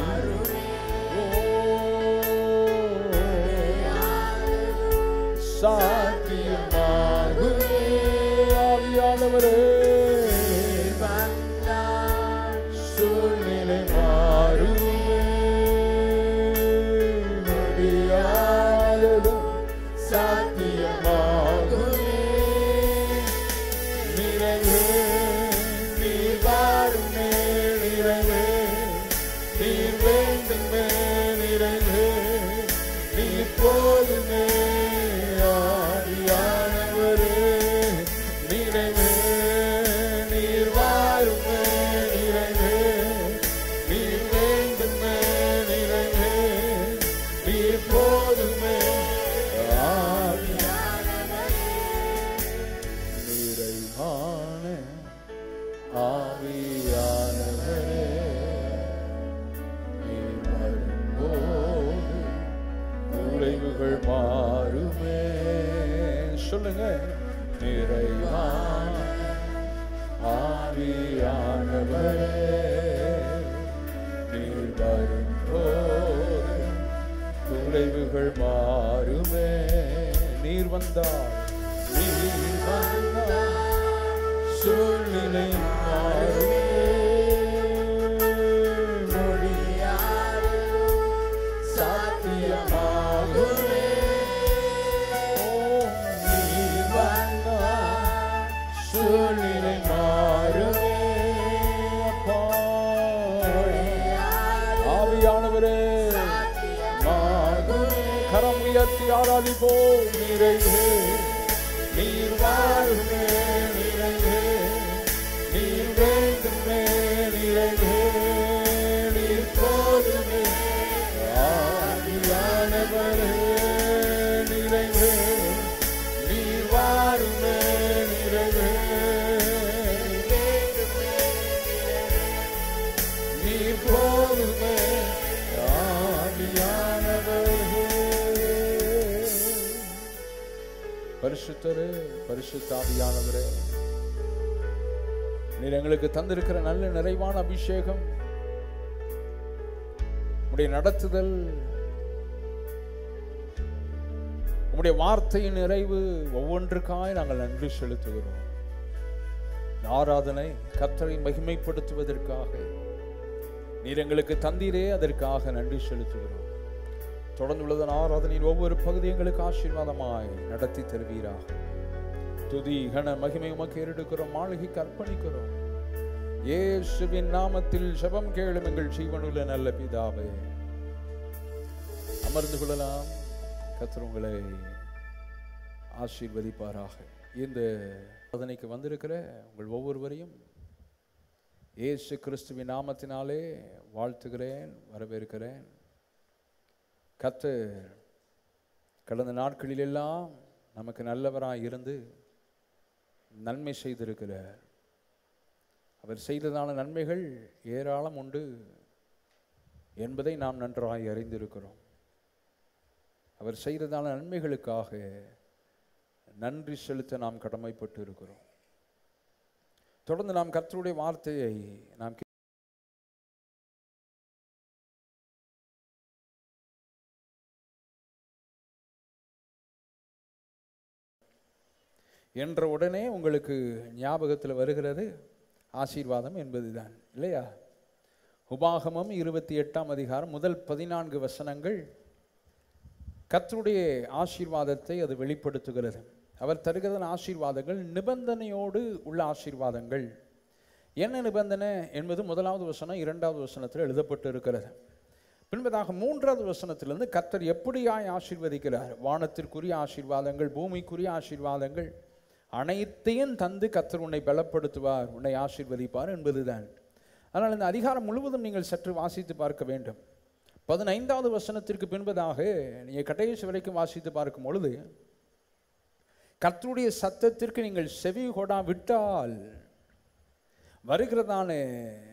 சாத்தியமாகுமே ஆவியானவரே சூழ்நிலை மாறுமே முடியாததும் சாத்தியமாகுமே நிறைவே நீ வாருமே நிறைவே நீ வேண்டுமே நிறைவே நீ போதுமே ஆவியானவரே நிறைவே நீர் வாருமே நிறைவே நீ வேண்டுமே நிறைவே நீ போதுமே நிறைவான ஆவியானவரே நீர் வரும்போது குறைவுகள் மாறுமே சொல்லுங்க நிறைவான ஆவியானவரே நீர் வரும்போது குறைவுகள் மாறுமே நீர் வந்தால் நீர் வந்தால் சூழ்நிலை மாறுமே முடியாது சாத்தியமாகுமே ஓ, நீர் வந்தால் சூழ்நிலை மாறுமே அப்பா ஆவியானவரே மாகுமே கரம் உயர்த்தி ஆராதிப்போம் நிறைவே நீர் வாருமே நிறைவே நீர் வேண்டுமே நிறைவே நீர் போதுமே ஆவியானவரே நிறைவே நீர் வாருமே நிறைவே நீர் போதுமே ஆவியானவரே பரிசுத்தரே பரிசுத்த ஆவியானவரே நீர் எங்களுக்கு தந்திருக்கிற நல்ல நிறைவான அபிஷேகம் உம்முடைய நடத்துதல் உம்முடைய வார்த்தையின் நிறைவு ஒவ்வொன்றுக்காய் நாங்கள் நன்றி செலுத்துகிறோம் இந்த ஆராதனை கர்த்தரை மகிமைப்படுத்துவதற்காக நீர் எங்களுக்கு தந்தீரே அதற்காக நன்றி செலுத்துகிறோம் தொடர்ந்துள்ளதன் ஆராதனையின் ஒவ்வொரு பகுதி எங்களுக்கு ஆசீர்வாதமாய் நடத்தி தருவீராக துதி கன மகிமை உமக்கு ஏறெடுக்கிறோம் மாளிகைக்கு அர்ப்பணிக்கிறோம் இயேசுவின் நாமத்தில் ஜெபம் கேளும் எங்கள் ஜீவனுள்ள நல்ல பிதாவே அமர்ந்து கொள்ளலாம் கர்த்தர் உங்களை ஆசீர்வதிப்பாராக இந்த ஆராதனைக்கு வந்திருக்கிற உங்கள் ஒவ்வொருவரையும் இயேசு கிறிஸ்துவின் நாமத்தினாலே வாழ்த்துகிறேன் வரவேற்கிறேன் கர்த்தர் கடந்த நாட்களிலெல்லாம் நமக்கு நல்லவராய் இருந்து நன்மை செய்திருக்கிறார் அவர் செய்ததான நன்மைகள் ஏராளம் உண்டு என்பதை நாம் நன்றாய் அறிந்திருக்கிறோம் அவர் செய்ததான நன்மைகளுக்காக நன்றி செலுத்த நாம் கடமைப்பட்டு இருக்கிறோம் தொடர்ந்து நாம் கர்த்தருடைய வார்த்தையை நாம் கே- என்ற உடனே உங்களுக்கு ஞாபகத்தில் வருகிறது ஆசீர்வாதம் என்பதுதான் இல்லையா உபாகமம் இருபத்தி எட்டாம் அதிகாரம் முதல் பதினான்கு வசனங்கள் கர்த்தருடைய ஆசீர்வாதத்தை அது வெளிப்படுத்துகிறது அவர் தருகிற ஆசீர்வாதங்கள் நிபந்தனையோடு உள்ள ஆசீர்வாதங்கள் என்ன நிபந்தனை என்பது முதலாவது வசனம் இரண்டாவது வசனத்தில் எழுதப்பட்டு இருக்கிறது பின்பதாக மூன்றாவது வசனத்திலிருந்து கர்த்தர் எப்படியாய் ஆசீர்வதிக்கிறார் வானத்திற்குரிய ஆசீர்வாதங்கள் பூமிக்குரிய ஆசீர்வாதங்கள் அனைத்தையும் தந்து கர்த்தர் உன்னை பலப்படுத்துவார் உன்னை ஆசீர்வதிப்பார் என்பதுதான் ஆனால் இந்த அதிகாரம் முழுவதும் நீங்கள் சற்று வாசித்து பார்க்க வேண்டும் பதினைந்தாவது வசனத்திற்கு பின்பதாக நீங்கள் கடைசி வரைக்கும் வாசித்து பார்க்கும் பொழுது கர்த்தருடைய சத்தத்திற்கு நீங்கள் செவி கொடா விட்டால் வருகிறதான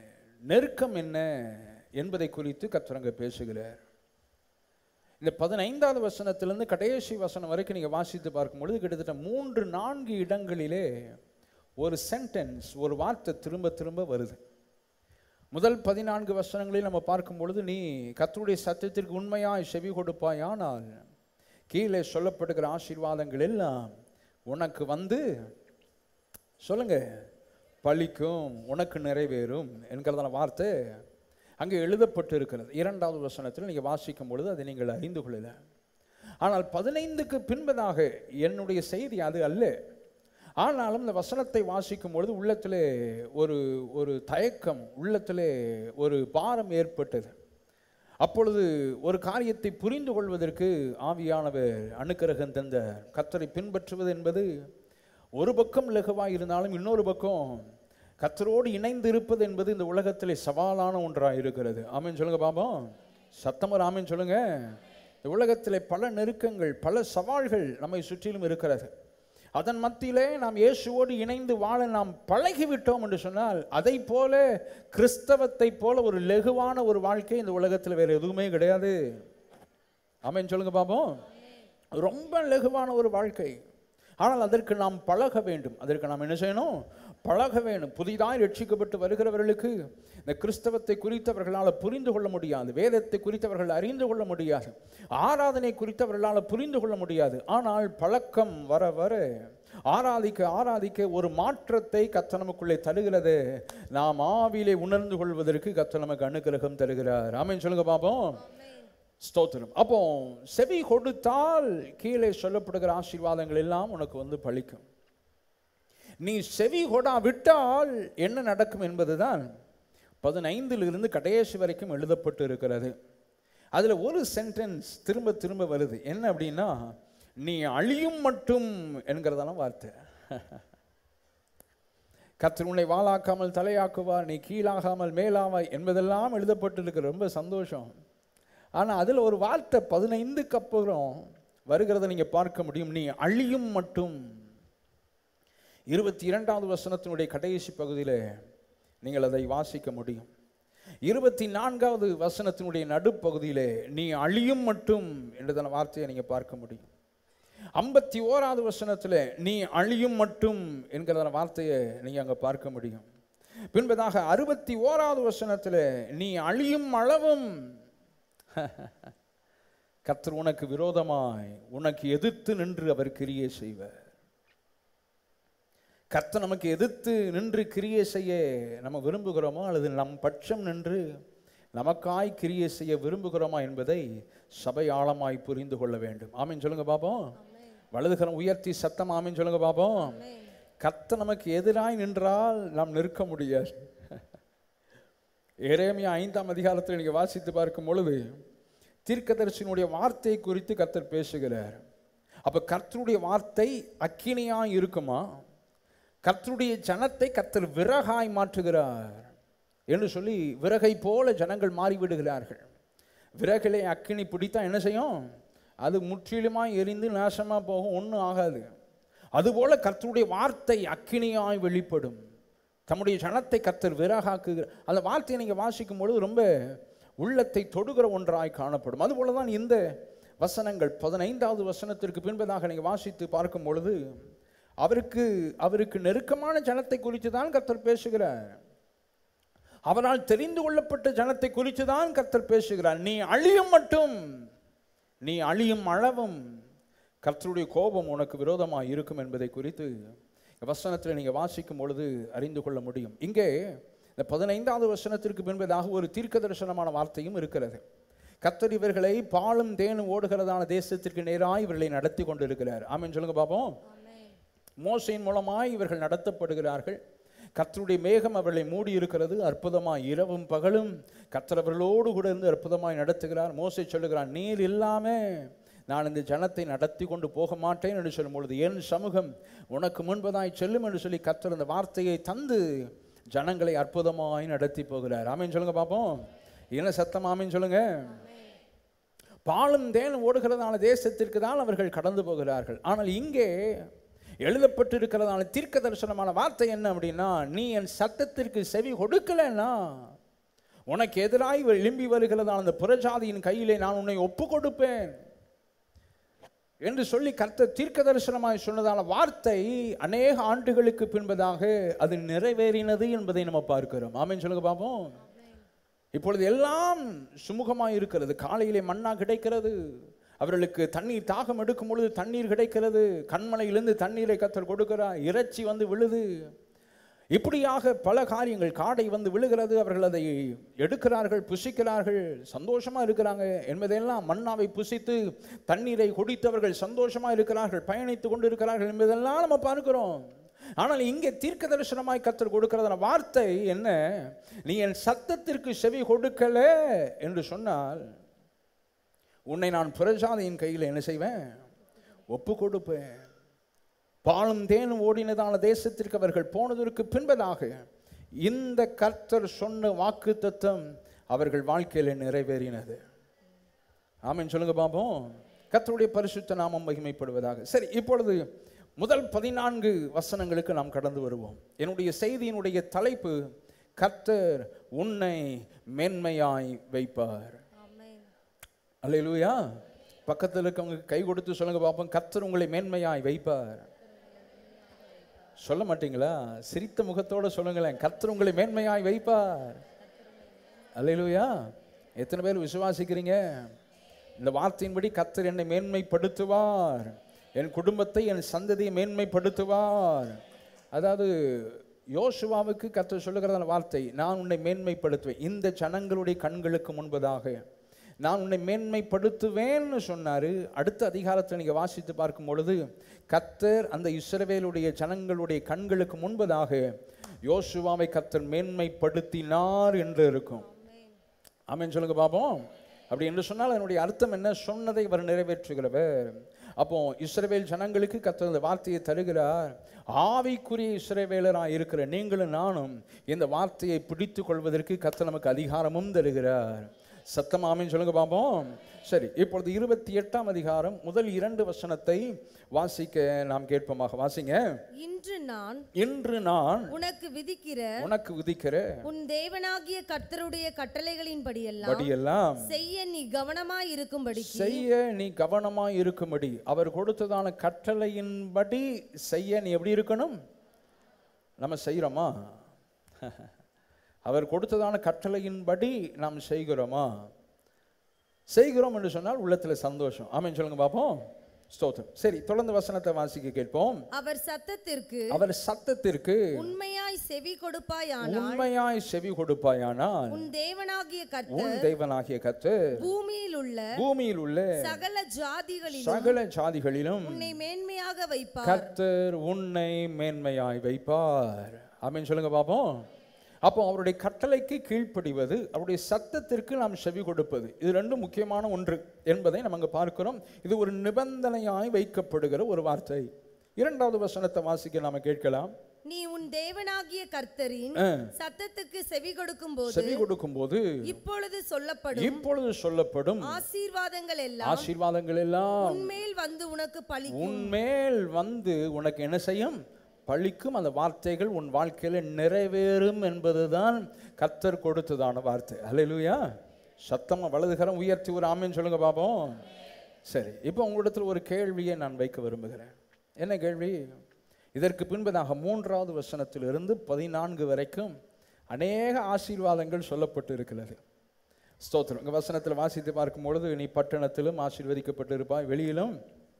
நெருக்கம் என்ன என்பதை குறித்து கத்துறங்க பேசுகிறார் இந்த பதினைந்தாவது வசனத்திலிருந்து கடைசி வசனம் வரைக்கும் நீங்கள் வாசித்து பார்க்கும் பொழுது கிட்டத்தட்ட மூன்று நான்கு இடங்களிலே ஒரு சென்டென்ஸ் ஒரு வார்த்தை திரும்ப திரும்ப வருது முதல் பதினான்கு வசனங்களில் நம்ம பார்க்கும் பொழுது நீ கர்த்தருடைய சத்தியத்திற்கு உண்மையாய் செவி கொடுப்பாயானால் கீழே சொல்லப்படுகிற ஆசீர்வாதங்கள் எல்லாம் உனக்கு வந்து சொல்லுங்க பலிக்கும் உனக்கு நிறைவேறும் என்கிறதான வார்த்தை அங்கே எழுதப்பட்டு இருக்கிறது இரண்டாவது வசனத்தில் நீங்கள் வாசிக்கும் பொழுது அதை நீங்கள் அறிந்து கொள்ளல ஆனால் பதினைந்துக்கு பின்பதாக என்னுடைய செய்தி அது அல்ல ஆனாலும் இந்த வசனத்தை வாசிக்கும் பொழுது உள்ளத்திலே ஒரு ஒரு தயக்கம் உள்ளத்திலே ஒரு பாரம் ஏற்பட்டது அப்பொழுது ஒரு காரியத்தை புரிந்து கொள்வதற்கு ஆவியானவர் அனுக்கிரகம் தந்த கத்தரை பின்பற்றுவது என்பது ஒரு பக்கம் லகுவாக இருந்தாலும் இன்னொரு பக்கம் கத்தரோடு இணைந்து இருப்பது என்பது இந்த உலகத்திலே சவாலான ஒன்றாக இருக்கிறது ஆமீன் சொல்லுங்க பாபா சத்தமர் ஆமீன் சொல்லுங்க இந்த உலகத்திலே பல நெருக்கங்கள் பல சவால்கள் நம்மை சுற்றிலும் இருக்கிறது அதன் மத்தியிலே நாம் இயேசுவோடு இணைந்து வாழ நாம் பழகிவிட்டோம் என்று சொன்னால் அதை போல கிறிஸ்தவத்தை போல ஒரு லெகுவான ஒரு வாழ்க்கை இந்த உலகத்தில் வேறு எதுவுமே கிடையாது ஆமென் சொல்லுங்க பாப்போம் ரொம்ப லெகுவான ஒரு வாழ்க்கை ஆனால் அதற்கு நாம் பழக வேண்டும் அதற்கு நாம் என்ன செய்யணும் பழக வேண்டும் புதிதாய் ரட்சிக்கப்பட்டு வருகிறவர்களுக்கு இந்த கிறிஸ்தவத்தை குறித்தவர்களால் புரிந்து கொள்ள முடியாது வேதத்தை குறித்தவர்கள் அறிந்து கொள்ள முடியாது ஆராதனை குறித்தவர்களால் புரிந்து கொள்ள முடியாது ஆனால் பழக்கம் வர வர ஆராதிக்க ஆராதிக்க ஒரு மாற்றத்தை கத்த நமக்குள்ளே தருகிறது நாம் ஆவிலே உணர்ந்து கொள்வதற்கு கத்த நமக்கு அனுகிரகம் தருகிறார் ஆமென் சொல்லுங்க பாப்போம் ஸ்தோத்திரம் அப்போ செவி கொடுத்தால் கீழே சொல்லப்படுகிற ஆசீர்வாதங்கள் எல்லாம் உனக்கு வந்து பழிக்கும் நீ செவி கொடா விட்டால் என்ன நடக்கும் என்பதுதான் பதினைந்திலிருந்து கடைசி வரைக்கும் எழுதப்பட்டு இருக்கிறது அதில் ஒரு சென்டென்ஸ் திரும்ப திரும்ப வருது என்ன அப்படின்னா நீ அழியும் மட்டும் என்கிறதான வார்த்தை கர்த்தர் உன்னை வாளாக்காமல் தலையாக்குவார் நீ கீழாகாமல் மேலாவாய் என்பதெல்லாம் எழுதப்பட்டிருக்கு ரொம்ப சந்தோஷம் ஆனால் அதில் ஒரு வார்த்தை பதினைந்துக்கு அப்புறம் வருகிறத நீங்கள் பார்க்க முடியும் நீ அழியும் மட்டும் இருபத்தி இரண்டாவது வசனத்தினுடைய கடைசி பகுதியில் நீங்கள் அதை வாசிக்க முடியும் இருபத்தி நான்காவது வசனத்தினுடைய நடுப்பகுதியிலே நீ அழியும் மட்டும் என்றதான வார்த்தையை நீங்கள் பார்க்க முடியும் ஐம்பத்தி ஓராவது வசனத்தில் நீ அழியும் மட்டும் என்கிறதான வார்த்தையை நீங்கள் அங்கே பார்க்க முடியும் பின்பதாக அறுபத்தி ஓராவது வசனத்தில் நீ அழியும் அளவும் கர்த்தர் உனக்கு விரோதமாய் உனக்கு எதிர்த்து நின்று அவர் கிரியை செய்வார் கர்த்தர் நமக்கு எதிர்த்து நின்று கிரியை செய்ய நம்ம விரும்புகிறோமோ அல்லது நம் பட்சம் நின்று நமக்காய் கிரியை செய்ய விரும்புகிறோமா என்பதை சபை ஆழமாய் புரிந்து கொள்ள வேண்டும் ஆமீன் சொல்லுங்க பாப்போம் வலதுகரம் உயர்த்தி சத்தம் ஆமீன் சொல்லுங்க பாப்போம் கர்த்தர் நமக்கு எதிராய் நின்றால் நாம் நிற்க முடியாது எரேமியா ஐந்தாம் அதிகாரத்தில் நீங்கள் வாசித்து பார்க்கும் பொழுது தீர்க்கதரிசனுடைய வார்த்தை குறித்து கர்த்தர் பேசுகிறார் அப்ப கர்த்தருடைய வார்த்தை அக்கினியாய் இருக்குமா கர்த்தருடைய ஜனத்தை கர்த்தர் விறகாய் மாற்றுகிறார் என்று சொல்லி விறகை போல ஜனங்கள் மாறிவிடுகிறார்கள் விறகிலே அக்கினி பிடித்தா என்ன செய்யும் அது முற்றிலுமாய் எரிந்து நாசமா போகும் ஒன்றும் ஆகாது அதுபோல கர்த்தருடைய வார்த்தை அக்கினியாய் வெளிப்படும் தம்முடைய ஜனத்தை கர்த்தர் விறகாக்குகிற அந்த வார்த்தையை நீங்கள் வாசிக்கும் பொழுது ரொம்ப உள்ளத்தை தொடுகிற ஒன்றாய் காணப்படும் அதுபோல தான் இந்த வசனங்கள் பதினைந்தாவது வசனத்திற்கு பின்பதாக நீங்கள் வாசித்து பார்க்கும் பொழுது அவருக்கு அவருக்கு நெருக்கமான ஜனத்தை குறித்து தான் கர்த்தர் பேசுகிறார் அவரால் தெரிந்து கொள்ளப்பட்ட ஜனத்தை குறித்து தான் கர்த்தர் பேசுகிறார் நீ அழியும் மட்டும் நீ அழியும் அளவும் கர்த்தருடைய கோபம் உனக்கு விரோதமாக இருக்கும் என்பதை குறித்து வசனத்தில் நீங்கள் வாசிக்கும் பொழுது அறிந்து கொள்ள முடியும் இங்கே இந்த பதினைந்தாவது வசனத்திற்கு பின்பதாக ஒரு தீர்க்க தரிசனமான வார்த்தையும் இருக்கிறது கர்த்தர் இவர்களை பாலும் தேனும் ஓடுகிறதான தேசத்திற்கு நேராக இவர்களை நடத்தி கொண்டிருக்கிறார் ஆமென் சொல்லுங்க பாப்போம் மோசையின் மூலமாய் இவர்கள் நடத்தப்படுகிறார்கள் கர்த்தருடைய மேகம் அவர்களை மூடி இருக்கிறது அற்புதமாய் இரவும் பகலும் கர்த்தர் அவர்களோடு கூட இருந்து அற்புதமாய் நடத்துகிறார் மோசை சொல்லுகிறார் நீர் இல்லாம நான் இந்த ஜனத்தை நடத்தி கொண்டு போக மாட்டேன் என்று சொல்லும் பொழுது என் சமூகம் உனக்கு முன்பதாய் செல்லும் என்று சொல்லி கர்த்தர் அந்த வார்த்தையை தந்து ஜனங்களை அற்புதமாய் நடத்தி போகிறார் ஆமீன் சொல்லுங்க பார்ப்போம் என்ன சத்தம் ஆமீன் சொல்லுங்க பாலும் தேனும் ஓடுகிறதான தேசத்திற்கு தான் அவர்கள் கடந்து போகிறார்கள் ஆனால் இங்கே எழுதப்பட்டிருக்கிறதான தீர்க்க தரிசனமான வார்த்தை என்ன அப்படின்னா நீ என் சத்தத்திற்கு செவி கொடுக்கலன்னா உனக்கு எதிராய் எழும்பி வருகிறதான அந்த புறஜாதியின் கையிலே நான் உன்னை ஒப்பு கொடுப்பேன் என்று சொல்லி கர்த்தர் தீர்க்க தரிசனமாய் சொன்னதான வார்த்தை அநேக ஆண்டுகளுக்கு பின்பதாக அது நிறைவேறினது என்பதை நம்ம பார்க்கிறோம் ஆமென் சொல்லுங்க பாப்போம் இப்பொழுது எல்லாம் சுமூகமாய் இருக்கிறது காலையிலே மண்ணா கிடைக்கிறது அவர்களுக்கு தண்ணீர் தாகம் எடுக்கும் பொழுது தண்ணீர் கிடைக்கிறது கண்மலையிலிருந்து தண்ணீரை கத்தர் கொடுக்கிறார் இறைச்சி வந்து விழுது இப்படியாக பல காரியங்கள் காடை வந்து விழுகிறது அவர்கள் அதை எடுக்கிறார்கள் புசிக்கிறார்கள் சந்தோஷமா இருக்கிறாங்க என்பதெல்லாம் மன்னாவை புசித்து தண்ணீரை குடித்தவர்கள் சந்தோஷமா இருக்கிறார்கள் பயணித்து கொண்டு இருக்கிறார்கள் என்பதெல்லாம் நம்ம பார்க்கிறோம் ஆனால் இங்கே தீர்க்க தரிசனமாய் கத்தர் கொடுக்கிறதான வார்த்தை என்ன நீ என் சத்தத்திற்கு செவி கொடுக்கல என்று சொன்னால் உன்னை நான் புறஜாதியின் கையில் என்ன செய்வேன் ஒப்பு கொடுப்பேன் பாலும் தேனும் ஓடினதான தேசத்திற்கு அவர்கள் போனதற்கு பின்பதாக இந்த கர்த்தர் சொன்ன வாக்கு தத்தம் அவர்கள் வாழ்க்கையில் நிறைவேறினது ஆமென் சொல்லுங்க பாப்போம் கர்த்தருடைய பரிசுத்த நாமம் மகிமைப்படுவதாக சரி இப்பொழுது முதல் பதினான்கு வசனங்களுக்கு நாம் கடந்து வருவோம் என்னுடைய செய்தியினுடைய தலைப்பு கர்த்தர் உன்னை மேன்மையாய் வைப்பார் அல்லேலூயா பக்கத்தில் இருக்கவங்க கை கொடுத்து சொல்லுங்க பாப்போம் கர்த்தர் உங்களை மேன்மையாய் வைப்பார் சொல்ல மாட்டீங்களா சிரித்த முகத்தோட சொல்லுங்களேன் கர்த்தர் உங்களை மேன்மையாய் வைப்பார் அல்லேலூயா எத்தனை பேர் விசுவாசிக்கிறீங்க இந்த வார்த்தையின்படி கர்த்தர் என்னை மேன்மைப்படுத்துவார் என் குடும்பத்தை என் சந்ததியை மேன்மைப்படுத்துவார் அதாவது யோசுவாவுக்கு கர்த்தர் சொல்லுகிறதான வார்த்தை நான் உன்னை மேன்மைப்படுத்துவேன் இந்த ஜனங்களுடைய கண்களுக்கு முன்பதாக நான் உன்னை மேன்மைப்படுத்துவேன்னு சொன்னாரு அடுத்த அதிகாரத்தை நீங்க வாசித்து பார்க்கும் பொழுது கர்த்தர் அந்த இஸ்ரவேலுடைய ஜனங்களுடைய கண்களுக்கு முன்பதாக யோசுவாவை கர்த்தர் மேன்மைப்படுத்தினார் என்று இருக்கும் ஆமென் சொல்லுங்க பாப்போம் அப்படி என்று சொன்னால் அதனுடைய அர்த்தம் என்ன சொன்னதை அவர் நிறைவேற்றுகிறவர் அப்போ இஸ்ரவேல் ஜனங்களுக்கு கர்த்தர் இந்த வார்த்தையை தருகிறார் ஆவிக்குரிய இஸ்ரவேலராக இருக்கிற நீங்களும் நானும் இந்த வார்த்தையை பிடித்து கொள்வதற்கு கர்த்தர் நமக்கு அதிகாரமும் தருகிறார் சத்தம் ஆமென் சொல்லுங்க பாப்போம் சரி இப்பொழுது இருபத்தி எட்டாம் அதிகாரம் முதல் இரண்டு வசனத்தை வாசிக்க நாம் கேட்போமாக வாசிங்க இன்று நான் இன்று நான் உனக்கு விதிக்கிற உனக்கு விதிக்கிற உன் தேவனாகிய கர்த்தருடைய கட்டளைகளின்படியெல்லாம் படியெல்லாம் செய்ய நீ கவனமாய் இருக்கும்படி செய்ய நீ கவனமாய் இருக்கும்படி அவர் கொடுத்ததான கட்டளையின்படி செய்ய நீ எப்படி இருக்கணும் நம்ம செய்கிறோமா அவர் கொடுத்ததான கட்டளையின்படி நாம் செய்கிறோமா செய்கிறோம் என்று சொன்னால் உள்ளத்தில் சந்தோஷம் ஆமென் சொல்லுங்க பார்ப்போம் ஸ்தோத்திரம் சரி தொடர்ந்து வசனத்தை வாசிக்க கேட்போம் அவர் சத்தத்திற்கு அவர் சத்தத்திற்கு உண்மையாய் செவி கொடுப்பாயானால் உண்மையாய் செவி கொடுப்பாயானால் உன் தேவனாகிய கர்த்தர் உன் தேவனாகிய கத்து பூமியில் உள்ள பூமியில் உள்ள சகல ஜாதிகளிலும் சகல ஜாதிகளிலும் உன்னை மேன்மையாக வைப்பார் கர்த்தர் உன்னை மேன்மையாய் வைப்பார் ஆமென் சொல்லுங்க பாப்போம் அப்போ அவருடைய கட்டளைக்கு கீழ்ப்படிவது அவருடைய சத்தத்திற்கு நாம் செவி கொடுப்பது இது ரெண்டும் முக்கியமான ஒன்று என்பதை நம்ம அங்க பார்க்கிறோம் இது ஒரு நிபந்தனையாய் வைக்கப்படுகிற ஒரு வார்த்தை இரண்டாவது வசனத்தை வாசிக்க நாம கேட்கலாம் நீ உன் தேவனாகிய கர்த்தரின் ஆ. சத்தத்துக்கு செவி கொடுக்கும் போது செவி கொடுக்கும்போது இப்பொழுது சொல்லப்படும் இப்பொழுது சொல்லப்படும் ஆசீர்வாதங்கள் எல்லாம் ஆசீர்வாதங்கள் எல்லாம் உன்மேல் வந்து உனக்கு பலி உன்மேல் வந்து உனக்கு என்ன செய்யும் பழிக்கும் அந்த வார்த்தைகள் உன் வாழ்க்கையில நிறைவேறும் என்பதுதான் கர்த்தர் கொடுத்ததான வார்த்தை அல்லேலூயா சத்தமா வலதுகரம் உயர்த்தி ஒரு ஆமேன்னு சொல்லுங்க பாப்போம் சரி இப்போ உங்களிடத்தில் ஒரு கேள்வியை நான் வைக்க விரும்புகிறேன் என்ன கேள்வி இதற்கு பின்பதாக மூன்றாவது வசனத்திலிருந்து பதினான்கு வரைக்கும் அநேக ஆசீர்வாதங்கள் சொல்லப்பட்டு இருக்கிறது ஸ்தோத்திரம் இங்க வசனத்தில் வாசித்து பார்க்கும் பொழுது நீ பட்டணத்திலும் ஆசீர்வதிக்கப்பட்டு இருப்பாய் வெளியிலும்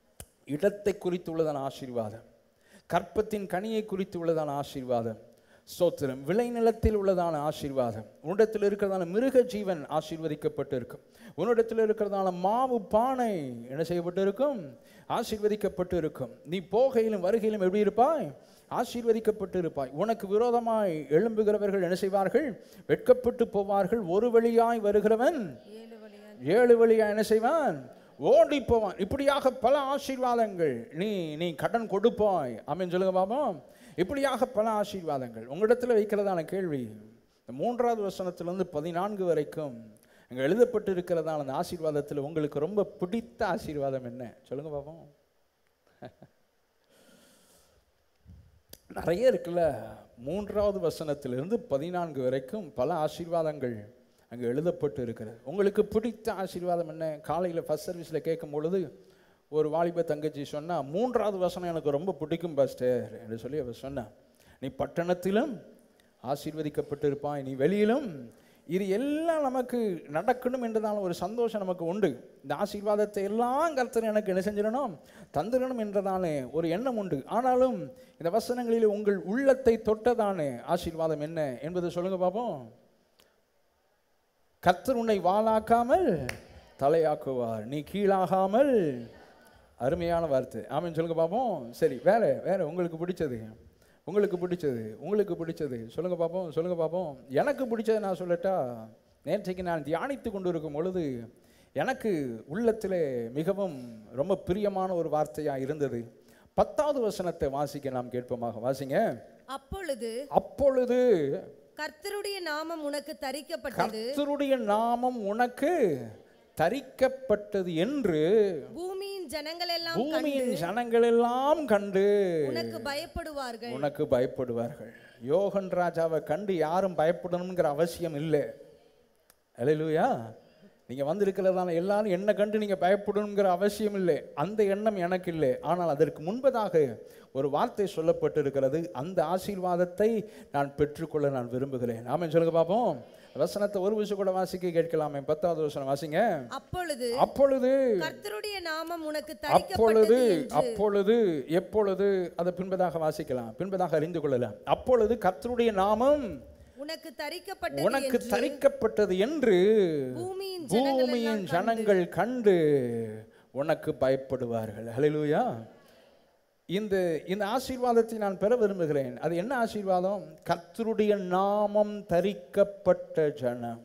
இடத்தை குறித்துள்ளதான ஆசீர்வாதம் கற்பத்தின் கனியை குறித்து உள்ளதான ஆசீர்வாதம் ஸ்தோத்திரம் விளைநிலத்தில் உள்ளதான ஆசீர்வாதம் உன்னிடத்தில் இருக்கிறதான மிருக ஜீவன் ஆசீர்வதிக்கப்பட்டு இருக்கும் உன்னிடத்தில் இருக்கிறதான மாவு பானை என்ன செய்யப்பட்டு இருக்கும் ஆசீர்வதிக்கப்பட்டு இருக்கும் நீ போகையிலும் வருகையிலும் எப்படி இருப்பாய் ஆசீர்வதிக்கப்பட்டு இருப்பாய் உனக்கு விரோதமாய் எழும்புகிறவர்கள் என்ன செய்வார்கள் வெட்கப்பட்டு போவார்கள் ஒரு வழியாய் வருகிறவன் ஏழு வழியா ஏழு வழியா என்ன செய்வான் ஓடி போவான் இப்படியாக பல ஆசீர்வாதங்கள் நீ நீ கடன் கொடுப்பாய் ஆமென் சொல்லுங்க பாப்போம் இப்படியாக பல ஆசீர்வாதங்கள் உங்களிடத்தில் வைக்கிறதான கேள்வி இந்த மூன்றாவது வசனத்திலிருந்து பதினான்கு வரைக்கும் அங்கே எழுதப்பட்டு இருக்கிறதான அந்த ஆசீர்வாதத்தில் உங்களுக்கு ரொம்ப பிடித்த ஆசீர்வாதம் என்ன சொல்லுங்க பாப்போம் நிறைய இருக்குல்ல மூன்றாவது வசனத்திலிருந்து பதினான்கு வரைக்கும் பல ஆசீர்வாதங்கள் அங்கே எழுதப்பட்டு இருக்கிறது உங்களுக்கு பிடித்த ஆசீர்வாதம் என்ன காலையில் ஃபஸ்ட் சர்வீஸில் கேட்கும் பொழுது ஒரு வாலிப தங்கச்சி சொன்னா மூன்றாவது வசனம் எனக்கு ரொம்ப பிடிக்கும் பாஸ்டர் என்று சொல்லி அவ சொன்னா நீ பட்டணத்திலும் ஆசீர்வதிக்கப்பட்டிருப்பாய் நீ வெளியிலும் இது எல்லாம் நமக்கு நடக்கணும் என்றதான ஒரு சந்தோஷம் நமக்கு உண்டு இந்த ஆசீர்வாதத்தை எல்லாம் கர்த்தர் எனக்கு என்ன செஞ்சிடணும் தந்திரணும் என்றதானே ஒரு எண்ணம் உண்டு ஆனாலும் இந்த வசனங்களில் உங்கள் உள்ளத்தை தொட்டதானே ஆசீர்வாதம் என்ன என்பதை சொல்லுங்க பார்ப்போம் கர்த்தர் உன்னை வாளாக்காமல் தலையாக்குவார் நீ கீழாகாமல் அருமையான வார்த்தை ஆமென் சொல்லுங்க பார்ப்போம் சரி வேற வேற உங்களுக்கு பிடிச்சது உங்களுக்கு பிடிச்சது உங்களுக்கு பிடிச்சது சொல்லுங்க பார்ப்போம் சொல்லுங்க பார்ப்போம் எனக்கு பிடிச்சது நான் சொல்லட்டா நேற்றைக்கு நான் தியானித்து கொண்டு இருக்கும் பொழுது எனக்கு உள்ளத்திலே மிகவும் ரொம்ப பிரியமான ஒரு வார்த்தையாக இருந்தது பத்தாவது வசனத்தை வாசிக்க நாம் கேட்போமாக வாசிங்க அப்பொழுது அப்பொழுது கர்த்தருடைய நாமம் உனக்கு தரிக்கப்பட்டது கர்த்தருடைய நாமம் உனக்கு தரிக்கப்பட்டது என்று பூமியின் ஜனங்கள் எல்லாம் பூமியின் ஜனங்கள் எல்லாம் கண்டு உனக்கு பயப்படுவார்கள் உனக்கு பயப்படுவார்கள் யோகன் ராஜாவை கண்டு யாரும் பயப்படணுங்கிற அவசியம் இல்லை அல்லேலூயா நீங்க வந்திருக்கிறதான எல்லாரும் என்ன கண்டு நீங்க பயப்படணுங்கிற அவசியம் இல்லை அந்த எண்ணம் எனக்கு இல்லை ஆனால் அதற்கு முன்பதாக ஒரு வார்த்தை சொல்லப்பட்டிருக்கிறது அந்த ஆசீர்வாதத்தை நான் பெற்றுக்கொள்ள நான் விரும்புகிறேன் ஆமென் சொல்லுங்க பார்ப்போம் வசனத்தை ஒரு விஷயம் கூட வாசிக்க கேட்கலாமே பத்தாவது வசனம் வாசிங்க அப்பொழுது அப்பொழுது கர்த்தருடைய நாமம் உனக்கு அப்பொழுது தரிக்கப்பட்டது என்று அப்பொழுது எப்பொழுது அதை பின்பதாக வாசிக்கலாம் பின்பதாக அறிந்து கொள்ளலாம் அப்பொழுது கர்த்தருடைய நாமம் உனக்கு தரிக்கப்பட்டது உனக்கு என்று தரிக்கப்பட்டது என்று பூமியின் பூமியின் ஜனங்கள் கண்டு உனக்கு பயப்படுவார்கள் ஹalleluya இந்த இந்த ஆசீர்வாதத்தை நான் பெற விரும்புகிறேன் அது என்ன ஆசீர்வாதம் கர்த்தருடைய நாமம் தரிக்கப்பட்ட ஜனம்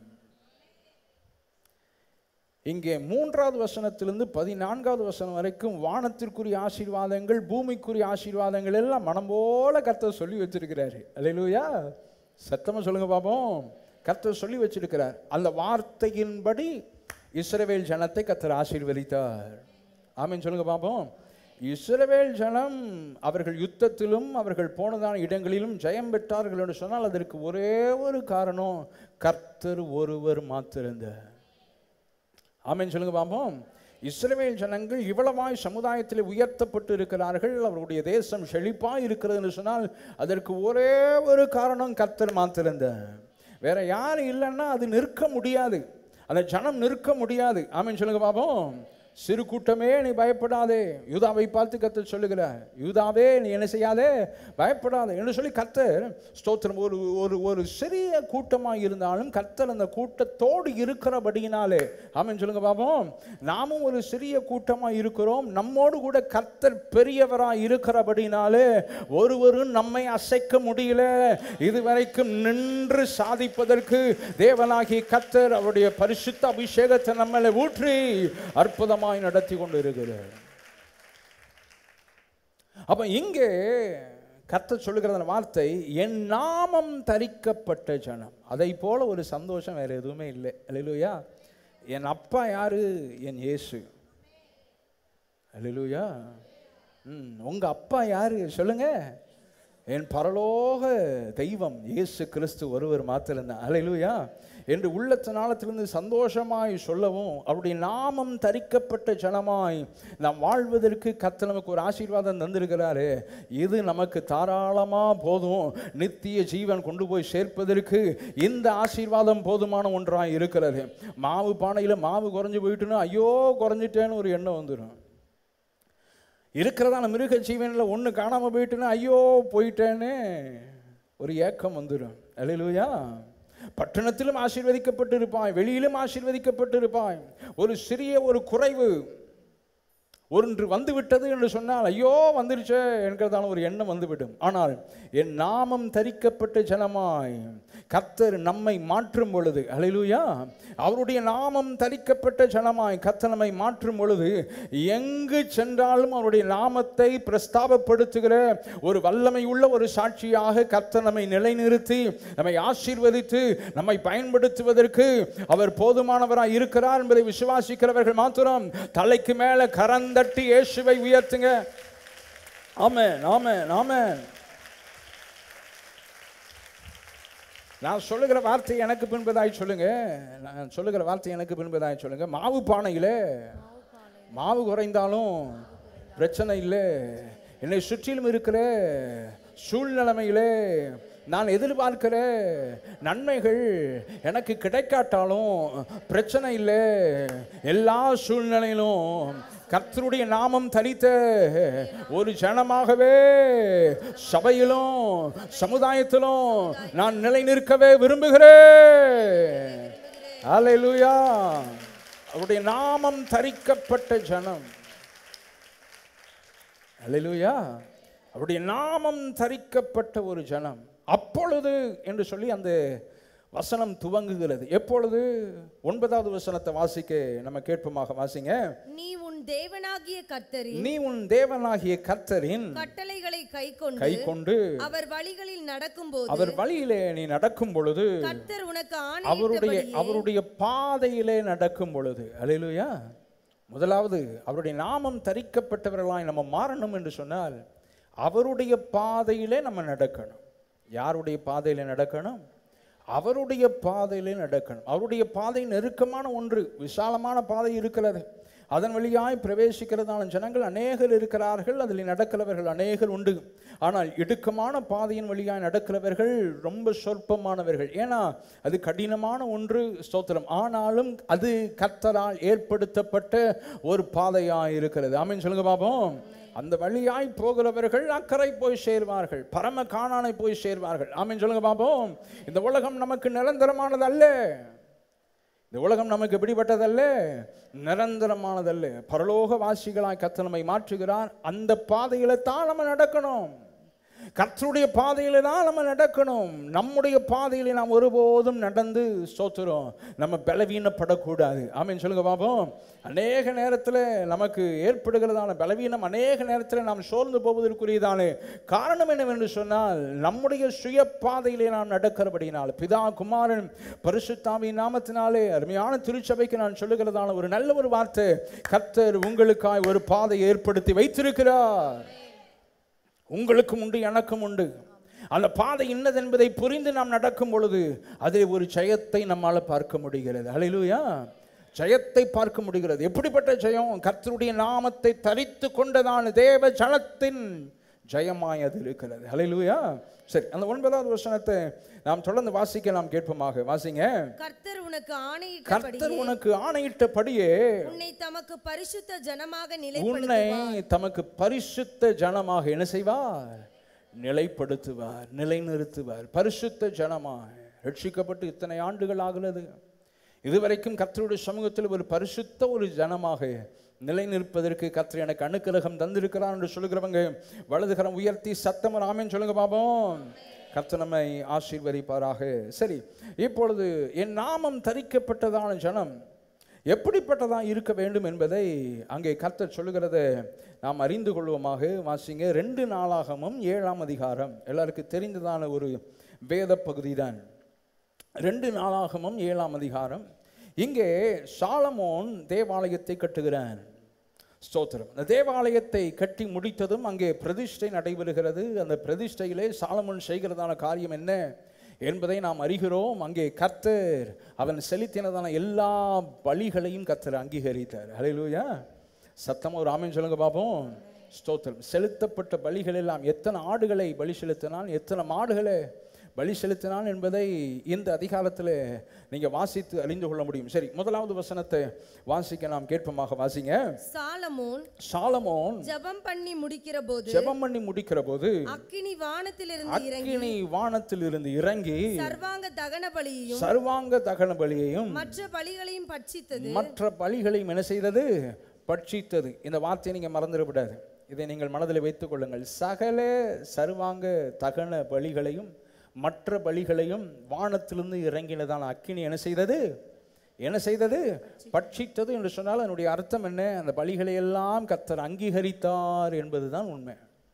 இங்கே மூன்றாவது வசனத்திலிருந்து பதினான்காவது வசனம் வரைக்கும் வானத்திற்குரிய ஆசீர்வாதங்கள் பூமிக்குரிய ஆசீர்வாதங்கள் எல்லாம் மனம் போல கர்த்தர் சொல்லி வச்சிருக்கிறாரு அல்லேலூயா சத்தமா சொல்லுங்க பாப்போம் கர்த்தர் சொல்லி வச்சிருக்கிறார் அந்த வார்த்தையின்படி இஸ்ரவேல் ஜனத்தை கர்த்தர் ஆசீர்வதித்தார் ஆமென் சொல்லுங்க பாப்போம் இஸ்ரவேல் ஜனம் அவர்கள் யுத்தத்திலும் அவர்கள் போனதான இடங்களிலும் ஜெயம் பெற்றார்கள் என்று சொன்னால் அதற்கு ஒரே ஒரு காரணம் கர்த்தர் ஒருவர் மாத்திருந்தார் ஆமென் சொல்லுங்க பாப்போம் இஸ்ரவேல் ஜனங்கள் இவ்வளவாய் சமுதாயத்தில் உயர்த்தப்பட்டு இருக்கிறார்கள் அவருடைய தேசம் செழிப்பாய் இருக்கிறது என்று சொன்னால் அதற்கு ஒரே ஒரு காரணம் கர்த்தர் மாத்திருந்த வேற யாரும் இல்லைன்னா அது நிற்க முடியாது அந்த ஜனம் நிற்க முடியாது ஆமென் சொல்லுங்க பாப்போம் சிறு கூட்டமே நீ பயப்படாதே யூதாவை பார்த்து கர்த்தர் சொல்லுகிறார் யூதாவே நீ என்ன செய்யாதே பயப்படாதே என்று சொல்லி கர்த்தர் ஸ்தோத்திரம் ஒரு ஒரு ஒரு சிறிய கூட்டமாக இருந்தாலும் கர்த்தர் அந்த கூட்டத்தோடு இருக்கிறபடியினாலே ஆமென் சொல்லுங்க பாப்போம் நாமும் ஒரு சிறிய கூட்டமாக இருக்கிறோம் நம்மோடு கூட கர்த்தர் பெரியவராக இருக்கிறபடினாலே ஒருவரும் நம்மை அசைக்க முடியல இதுவரைக்கும் நின்று சாதிப்பதற்கு தேவனாகி கர்த்தர் அவருடைய பரிசுத்த அபிஷேகத்தை நம்மளை ஊற்றி அற்புதமாய் நடத்தி கொண்டு இருக்கிறார் அப்ப இங்கே கர்த்தர் சொல்லுகிற அந்த வார்த்தை என் நாமம் தரிக்கப்பட்ட ஜனம் அதை போல ஒரு சந்தோஷம் வேற எதுவுமே இல்லை அல்லேலூயா என் அப்பா யாரு என் இயேசு அல்லேலூயா ம் உங்க அப்பா யாரு சொல்லுங்க என் பரலோக தெய்வம் இயேசு கிறிஸ்து ஒருவர் மாத்திருந்தான் அல்லேலூயா என்று உள்ளத்து நாளத்திலிருந்து சந்தோஷமாய் சொல்லவும் அவருடைய நாமம் தரிக்கப்பட்ட ஜனமாய் நாம் வாழ்வதற்கு கர்த்தர் நமக்கு ஒரு ஆசீர்வாதம் தந்திருக்கிறாரு இது நமக்கு தாராளமா போதும் நித்திய ஜீவன் கொண்டு போய் சேர்ப்பதற்கு இந்த ஆசீர்வாதம் போதுமான ஒன்றாய் இருக்கிறது மாவு பானையில மாவு குறைஞ்சு போயிட்டுன்னா ஐயோ குறைஞ்சிட்டேன்னு ஒரு எண்ணம் வந்துடும் இருக்கிறதான மிருக ஜீவனில் ஒன்று காணாமல் போயிட்டுன்னா ஐயோ போயிட்டேன்னு ஒரு ஏக்கம் வந்துடும் அல்லேலூயா பட்டணத்திலும் ஆசீர்வதிக்கப்பட்டு இருப்பாய் வெளியிலும் ஆசீர்வதிக்கப்பட்டு இருப்பாய் ஒரு சிறிய ஒரு குறைவு ஒன்று வந்து விட்டது என்று சொன்னால் ஐயோ வந்துருச்சே என்கிறதான ஒரு எண்ணம் வந்துவிடும் ஆனால் என் நாமம் தரிக்கப்பட்ட ஜனமாய் கர்த்தர் நம்மை மாற்றும் பொழுது அலையிலுயா அவருடைய நாமம் தரிக்கப்பட்ட ஜனமாய் கர்த்தர் நம்மை மாற்றும் பொழுது எங்கு சென்றாலும் அவருடைய நாமத்தை பிரஸ்தாபப்படுத்துகிற ஒரு வல்லமை உள்ள ஒரு சாட்சியாக கர்த்தர் நம்மை நிலைநிறுத்தி நம்மை ஆசீர்வதித்து நம்மை பயன்படுத்துவதற்கு அவர் போதுமானவராய் இருக்கிறார் என்பதை விசுவாசிக்கிறவர்கள் மாத்திரம் தலைக்கு மேல கரந்தட்டி இயேசுவை உயர்த்துங்க ஆமென் ஆமென் ஆமென் நான் சொல்லுகிற வார்த்தை எனக்கு பின்பதாய் சொல்லுங்க நான் சொல்லுகிற வார்த்தை எனக்கு பின்பதாய் சொல்லுங்க மாவு பானையிலே மாவு குறைந்தாலும் பிரச்சனை இல்லை என்னை சுற்றிலும் இருக்கிற சூழ்நிலைமையிலே நான் எதிர்பார்க்கிற நன்மைகள் எனக்கு கிடைக்காட்டாலும் பிரச்சனை இல்லை எல்லா சூழ்நிலையிலும் கர்த்தருடைய நாமம் தரித்த ஒரு ஜனமாகவே சபையிலும் சமுதாயத்திலும் நான் நிலை நிற்கவே விரும்புகிறேன் ஹalleluya அவருடைய நாமம் தரிக்கப்பட்ட ஜனம் ஹalleluya அவருடைய நாமம் தரிக்கப்பட்ட ஒரு ஜனம் அப்பொழுது என்று சொல்லி அந்த வசனம் துவங்குகிறது எப்பொழுது ஒன்பதாவது வசனத்தை வாசிக்க நம்ம கேட்போமாக வாசிங்க நீ உன் தேவனாகிய கர்த்தரின் நீ உன் தேவனாகிய கர்த்தரின் கட்டளைகளை கைக்கொண்டு கை கொண்டு அவர் வழிகளில் நடக்கும்போது அவர் வழியிலே நீ நடக்கும் பொழுது கர்த்தர் உனக்கு அவருடைய ஆணையிட்டபடியே அவருடைய பாதையிலே நடக்கும் பொழுது அல்லேலூயா முதலாவது அவருடைய நாமம் தரிக்கப்பட்டவர்களாய் நம்ம மாறணும் என்று சொன்னால் அவருடைய பாதையிலே நம்ம நடக்கணும் யாருடைய பாதையிலே நடக்கணும் அவருடைய பாதையிலே நடக்கணும் அவருடைய பாதை நெருக்கமான ஒன்று விசாலமான பாதை இருக்கிறது அதன் வழியாய் பிரவேசிக்கிறதான ஜனங்கள் அநேகர் இருக்கிறார்கள் அதில் நடக்கிறவர்கள் அநேகர் உண்டு ஆனால் இடுக்கமான பாதையின் வழியாய் நடக்கிறவர்கள் ரொம்ப சொற்பமானவர்கள் ஏன்னா அது கடினமான ஒன்று ஸ்தோத்திரம் ஆனாலும் அது கர்த்தரால் ஏற்படுத்தப்பட்ட ஒரு பாதையாய் இருக்கிறது ஆமென் சொல்லுங்க பாப்போம் அந்த வழியாய் போகிறவர்கள் அக்கறை போய் சேர்வார்கள் பரம காணானை போய் சேர்வார்கள் ஆமென் சொல்லுங்க பாப்போம் இந்த உலகம் நமக்கு நிரந்தரமானது அல்ல இந்த உலகம் நமக்கு எப்படிப்பட்டதல்ல நிரந்தரமானதல்ல பரலோக வாசிகளாய் கர்த்தர் நம்மை மாற்றுகிறார் அந்த பாதையில தான் நம்ம நடக்கணும் கர்த்தருடைய பாதையில தான் நம்ம நடக்கணும் நம்முடைய பாதையில நாம் ஒருபோதும் நடந்து சோத்துறோம் நம்ம பலவீனப்படக்கூடாது ஆமென் சொல்லுங்க பாப்போம் அநேக நேரத்தில் நமக்கு ஏற்படுகிறதான பலவீனம் அநேக நேரத்தில் நாம் சோர்ந்து போவதற்குரியதான காரணம் என்னவென்று சொன்னால் நம்முடைய சுய பாதையிலே நாம் நடக்கிறபடினால் பிதா குமாரன் பரிசுத்தாமி நாமத்தினாலே அருமையான திருச்சபைக்கு நான் சொல்லுகிறதான ஒரு நல்ல ஒரு வார்த்தை கர்த்தர் உங்களுக்காய் ஒரு பாதை ஏற்படுத்தி வைத்திருக்கிறார் உங்களுக்கும் உண்டு எனக்கும் உண்டு அந்த பாதை இன்னது என்பதை புரிந்து நாம் நடக்கும் பொழுது அதில் ஒரு ஜெயத்தை நம்மால் பார்க்க முடிகிறது ஹalleluya ஜெயத்தை பார்க்க முடிகிறது எப்படிப்பட்ட ஜெயம் கர்த்தருடைய நாமத்தை தரித்து கொண்டதான தேவ ஜனத்தின் ஜெயமாய் அது இருக்கிறது ஹalleluya சரி அந்த ஒன்பதாவது வசனத்தை நாம் தொடர்ந்து வாசிக்க நாம் கேட்போமாக வாசிங்க கர்த்தர் உனக்கு கர்த்தர் ஆணையிட்டபடியே உனக்கு ஆணையிட்டபடியே உன்னை தமக்கு பரிசுத்த ஜனமாக உன்னை நிலைப்படுத்துவார் தமக்கு பரிசுத்த ஜனமாக என்ன செய்வார் நிலைப்படுத்துவார் நிலைநிறுத்துவார் பரிசுத்த ஜனமாக ரட்சிக்கப்பட்டு இத்தனை ஆண்டுகள் ஆகிறது இதுவரைக்கும் கர்த்தருடைய சமூகத்தில் ஒரு பரிசுத்த ஒரு ஜனமாக நிலை நிற்பதற்கு கர்த்தர் எனக்கு அனுக்கிரகம் தந்திருக்கிறார் என்று சொல்லுகிறவங்க வலதுகரம் உயர்த்தி சத்தம் ராமன் சொல்லுங்க பாப்போம் கர்த்தர் நம்மை ஆசீர்வதிப்பாராக சரி இப்பொழுது என் நாமம் தரிக்கப்பட்டதான ஜனம் எப்படிப்பட்டதாக இருக்க வேண்டும் என்பதை அங்கே கர்த்தர் சொல்லுகிறத நாம் அறிந்து கொள்வோமாக வாசிங்க ரெண்டு நாளாகமும் ஏழாம் அதிகாரம் எல்லாருக்கும் தெரிந்ததான ஒரு வேத பகுதி தான் ரெண்டு நாளாகமும் ஏழாம் அதிகாரம் இங்கே சாலமோன் தேவாலயத்தை கட்டுகிறான் ஸ்தோத்திரம் அந்த தேவாலயத்தை கட்டி முடித்ததும் அங்கே பிரதிஷ்டை நடைபெறுகிறது அந்த பிரதிஷ்டையிலே சாலமோன் செய்கிறதான காரியம் என்ன என்பதை நாம் அறிகிறோம் அங்கே கர்த்தர் அவன் செலுத்தினதான எல்லா பலிகளையும் கர்த்தர் அங்கீகரித்தார் ஹalleluya சத்தம் ஒரு ஆமென் சொல்லுங்க பாப்போம் ஸ்தோத்திரம் செலுத்தப்பட்ட பலிகள் எல்லாம் எத்தனை ஆடுகளை பலி செலுத்தினான் எத்தனை மாடுகளை பலி செலுத்தினான் என்பதை இந்த அதிகாரத்தில் நீங்க வாசித்து அறிந்து கொள்ள முடியும் சரி முதலாவது வசனத்தை வாசிக்க நாம் கேட்போமாக வாசிங்க சாலமோன் சாலமோன் ஜெபம் பண்ணி முடிக்கிற போது ஜெபம் பண்ணி முடிக்கிற போது அக்கினி வானத்திலிருந்து இறங்கி அக்கினி வானத்தில் இருந்து இறங்கி சர்வாங்க தகன பலியையும் சர்வாங்க தகன பலியையும் மற்ற பலிகளையும் பட்சித்தது மற்ற பலிகளையும் என்ன செய்தது பட்சித்தது இந்த வார்த்தையை நீங்க மறந்துடக்கூடாது இதை நீங்கள் மனதில் வைத்துக் கொள்ளுங்கள் சகல சர்வாங்க தகன பலிகளையும் மற்ற பலிகளையும் வானத்திலிருந்து இறங்கினதான அக்கினி என்ன செய்தது என்ன செய்தது பட்சித்தது என்று சொன்னால் அதனுடைய அர்த்தம் என்ன அந்த பலிகளை எல்லாம் கர்த்தர் அங்கீகரித்தார் என்பதுதான் உண்மை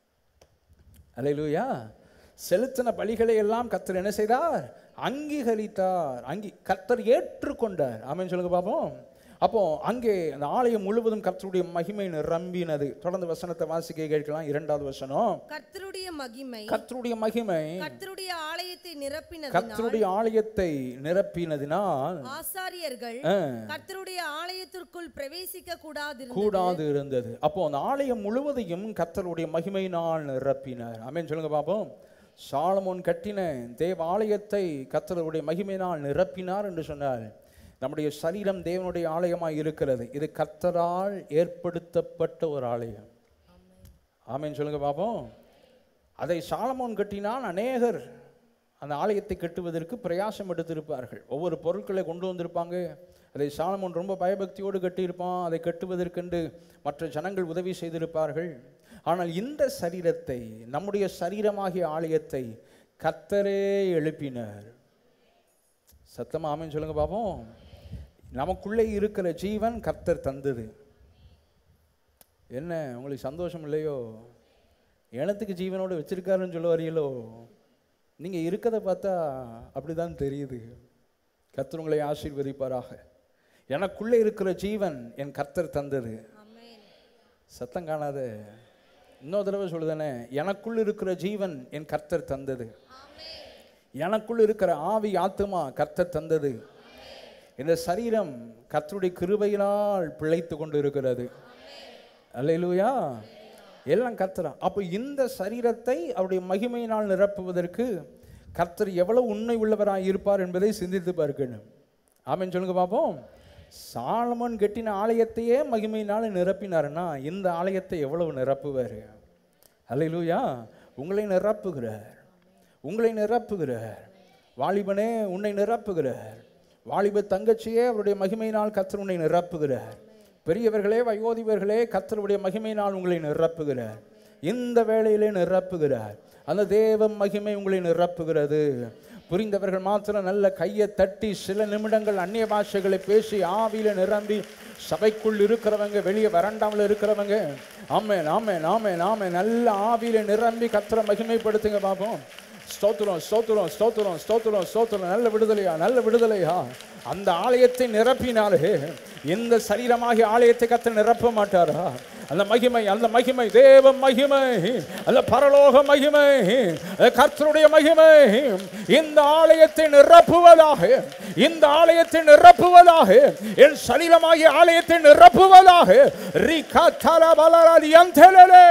அல்லேலூயா செலுத்தின பலிகளை எல்லாம் கர்த்தர் என்ன செய்தார் அங்கீகரித்தார் அங்கி கர்த்தர் ஏற்றுக்கொண்டார் ஆமென் சொல்லுங்க பாப்போம் அப்போ அங்கே அந்த ஆலயம் முழுவதும் கர்த்தருடைய மகிமை நிரம்பினது தொடர்ந்து வசனத்தை வாசிக்க கேட்கலாம் இரண்டாவது வசனம் கர்த்தருடைய மகிமை கர்த்தருடைய மகிமை கர்த்தருடைய ஆலயத்தை நிரப்பினதினால் கர்த்தருடைய ஆலயத்தை நிரப்பினதினால் ஆசாரியர்கள் ஆ, கர்த்தருடைய ஆலயத்திற்குள் பிரவேசிக்க கூடாது கூடாது இருந்தது அப்போ அந்த ஆலயம் முழுவதையும் கர்த்தருடைய மகிமையினால் நிரப்பினார் ஆமென் சொல்லுங்க பாப்போம் சாலமோன் கட்டின தேவ ஆலயத்தை கர்த்தருடைய மகிமையினால் நிரப்பினார் என்று சொன்னார் நம்முடைய சரீரம் தேவனுடைய ஆலயமாய் இருக்கிறது இது கர்த்தரால் ஏற்படுத்தப்பட்ட ஒரு ஆலயம் ஆமென் சொல்லுங்க பாப்போம் அதை சாலமோன் கட்டினால் அநேகர் அந்த ஆலயத்தை கட்டுவதற்கு பிரயாசம் எடுத்திருப்பார்கள் ஒவ்வொரு பொருட்களை கொண்டு வந்திருப்பாங்க அதை சாலமோன் ரொம்ப பயபக்தியோடு கட்டியிருப்பான் அதை கட்டுவதற்கென்று மற்ற ஜனங்கள் உதவி செய்திருப்பார்கள் ஆனால் இந்த சரீரத்தை நம்முடைய சரீரமாகிய ஆலயத்தை கர்த்தரே எழுப்பினார் சத்தமா ஆமென் சொல்லுங்க பாப்போம் நமக்குள்ளே இருக்கிற ஜீவன் கர்த்தர் தந்தது என்ன உங்களுக்கு சந்தோஷம் இல்லையோ எனத்துக்கு ஜீவனோடு வச்சிருக்காருன்னு சொல்ல வரீங்களோ நீங்க இருக்கதை பார்த்தா அப்படிதான் தெரியுது கர்த்தர் உங்களை ஆசீர்வதிப்பாராக எனக்குள்ளே இருக்கிற ஜீவன் என் கர்த்தர் தந்தது சத்தம் காணாத இன்னொரு தடவை சொல்லுதானே எனக்குள் இருக்கிற ஜீவன் என் கர்த்தர் தந்தது எனக்குள் இருக்கிற ஆவி ஆத்துமா கர்த்தர் தந்தது இந்த சரீரம் கர்த்தருடைய கிருபையினால் பிழைத்து கொண்டு இருக்கிறது அல்லேலூயா எல்லாம் கர்த்தரா அப்போ இந்த சரீரத்தை அவருடைய மகிமையினால் நிரப்புவதற்கு கர்த்தர் எவ்வளவு உண்மை உள்ளவராய் இருப்பார் என்பதை சிந்தித்து பார்க்கணும் ஆமென் சொல்லுங்க பார்ப்போம் சாலமன் கட்டின ஆலயத்தையே மகிமையினால் நிரப்பினாருன்னா இந்த ஆலயத்தை எவ்வளவு நிரப்புவார் அல்லேலூயா உங்களை நிரப்புகிறார் உங்களை நிரப்புகிறார் வாலிபனே உன்னை நிரப்புகிறார் வாலிப தங்கச்சியே அவருடைய மகிமையினால் கர்த்தர் உன்னை நிரப்புகிறார் பெரியவர்களே வயோதிபர்களே கர்த்தருடைய மகிமையினால் உங்களை நிரப்புகிறார் இந்த வேளையிலே நிரப்புகிறார் அந்த தேவ மகிமை உங்களை நிரப்புகிறது புரிந்தவர்கள் மாத்திரம் நல்ல கையை தட்டி சில நிமிடங்கள் அந்நிய பாஷைகளை பேசி ஆவியில நிரம்பி சபைக்குள் இருக்கிறவங்க வெளியே வறண்டாமல் இருக்கிறவங்க ஆமென் ஆமென் ஆமென் ஆமென் நல்ல ஆவியில நிரம்பி கத்திர மகிமைப்படுத்துங்க பாப்போம் ஸ்தோத்திரம் ஸ்தோத்திரம் ஸ்தோத்திரம் ஸ்தோத்திரம் ஸ்தோத்திரம் நல்ல விடுதலையா நல்ல விடுதலையா அந்த ஆலயத்தை நிரப்பினாலே இந்த சரீரமாகிய ஆலயத்தை கத்த நிரப்ப மாட்டாரா அந்த மகிமை அந்த மகிமை தேவ மகிமை அந்த பரலோக மகிமை அந்த கர்த்தருடைய மகிமை இந்த ஆலயத்தை நிரப்புவதாக இந்த ஆலயத்தை நிரப்புவதாக என் சரீரமாகிய ஆலயத்தை நிரப்புவதாக ரிகா தலபலராதி அந்தலலே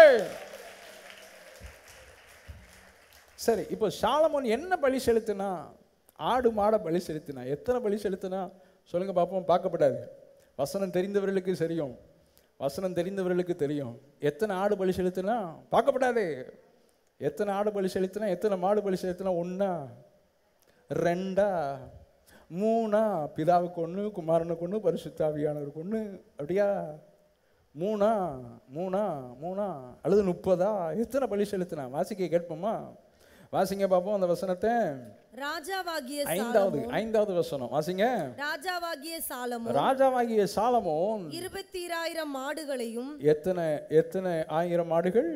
சரி இப்போ சாலமோன் என்ன பலி செலுத்தினா ஆடு மாடை பலி செலுத்தினா எத்தனை பலி செலுத்தினா சொல்லுங்க பார்ப்போம் பார்க்கப்படாது வசனம் தெரிந்தவர்களுக்கு தெரியும் வசனம் தெரிந்தவர்களுக்கு தெரியும் எத்தனை ஆடு பலி செலுத்தினா பார்க்கப்படாதே எத்தனை ஆடு பலி செலுத்தினா எத்தனை மாடு பலி செலுத்தினா ஒன்றா ரெண்டா மூணா பிதாவுக்கு ஒன்று குமாரனுக்கு ஒன்று பரிசுத்தாவியானவருக்கு ஒன்று அப்படியா மூணா மூணா மூணா அல்லது முப்பதா எத்தனை பலி செலுத்தினா வாசிக்க கேட்போமா வாசிங்க பார்ப்போம் அந்த வசனத்தை ராஜாவாகிய ஐந்தாவது சாலமோன் ஐந்தாவது வசனம் வாசிங்க ராஜாவாகிய சாலமோன் ராஜாவாகிய சாலமோன் இருபத்தி இராயிரம் மாடுகளையும் எத்தனை எத்தனை ஆயிரம் ஆடுகள்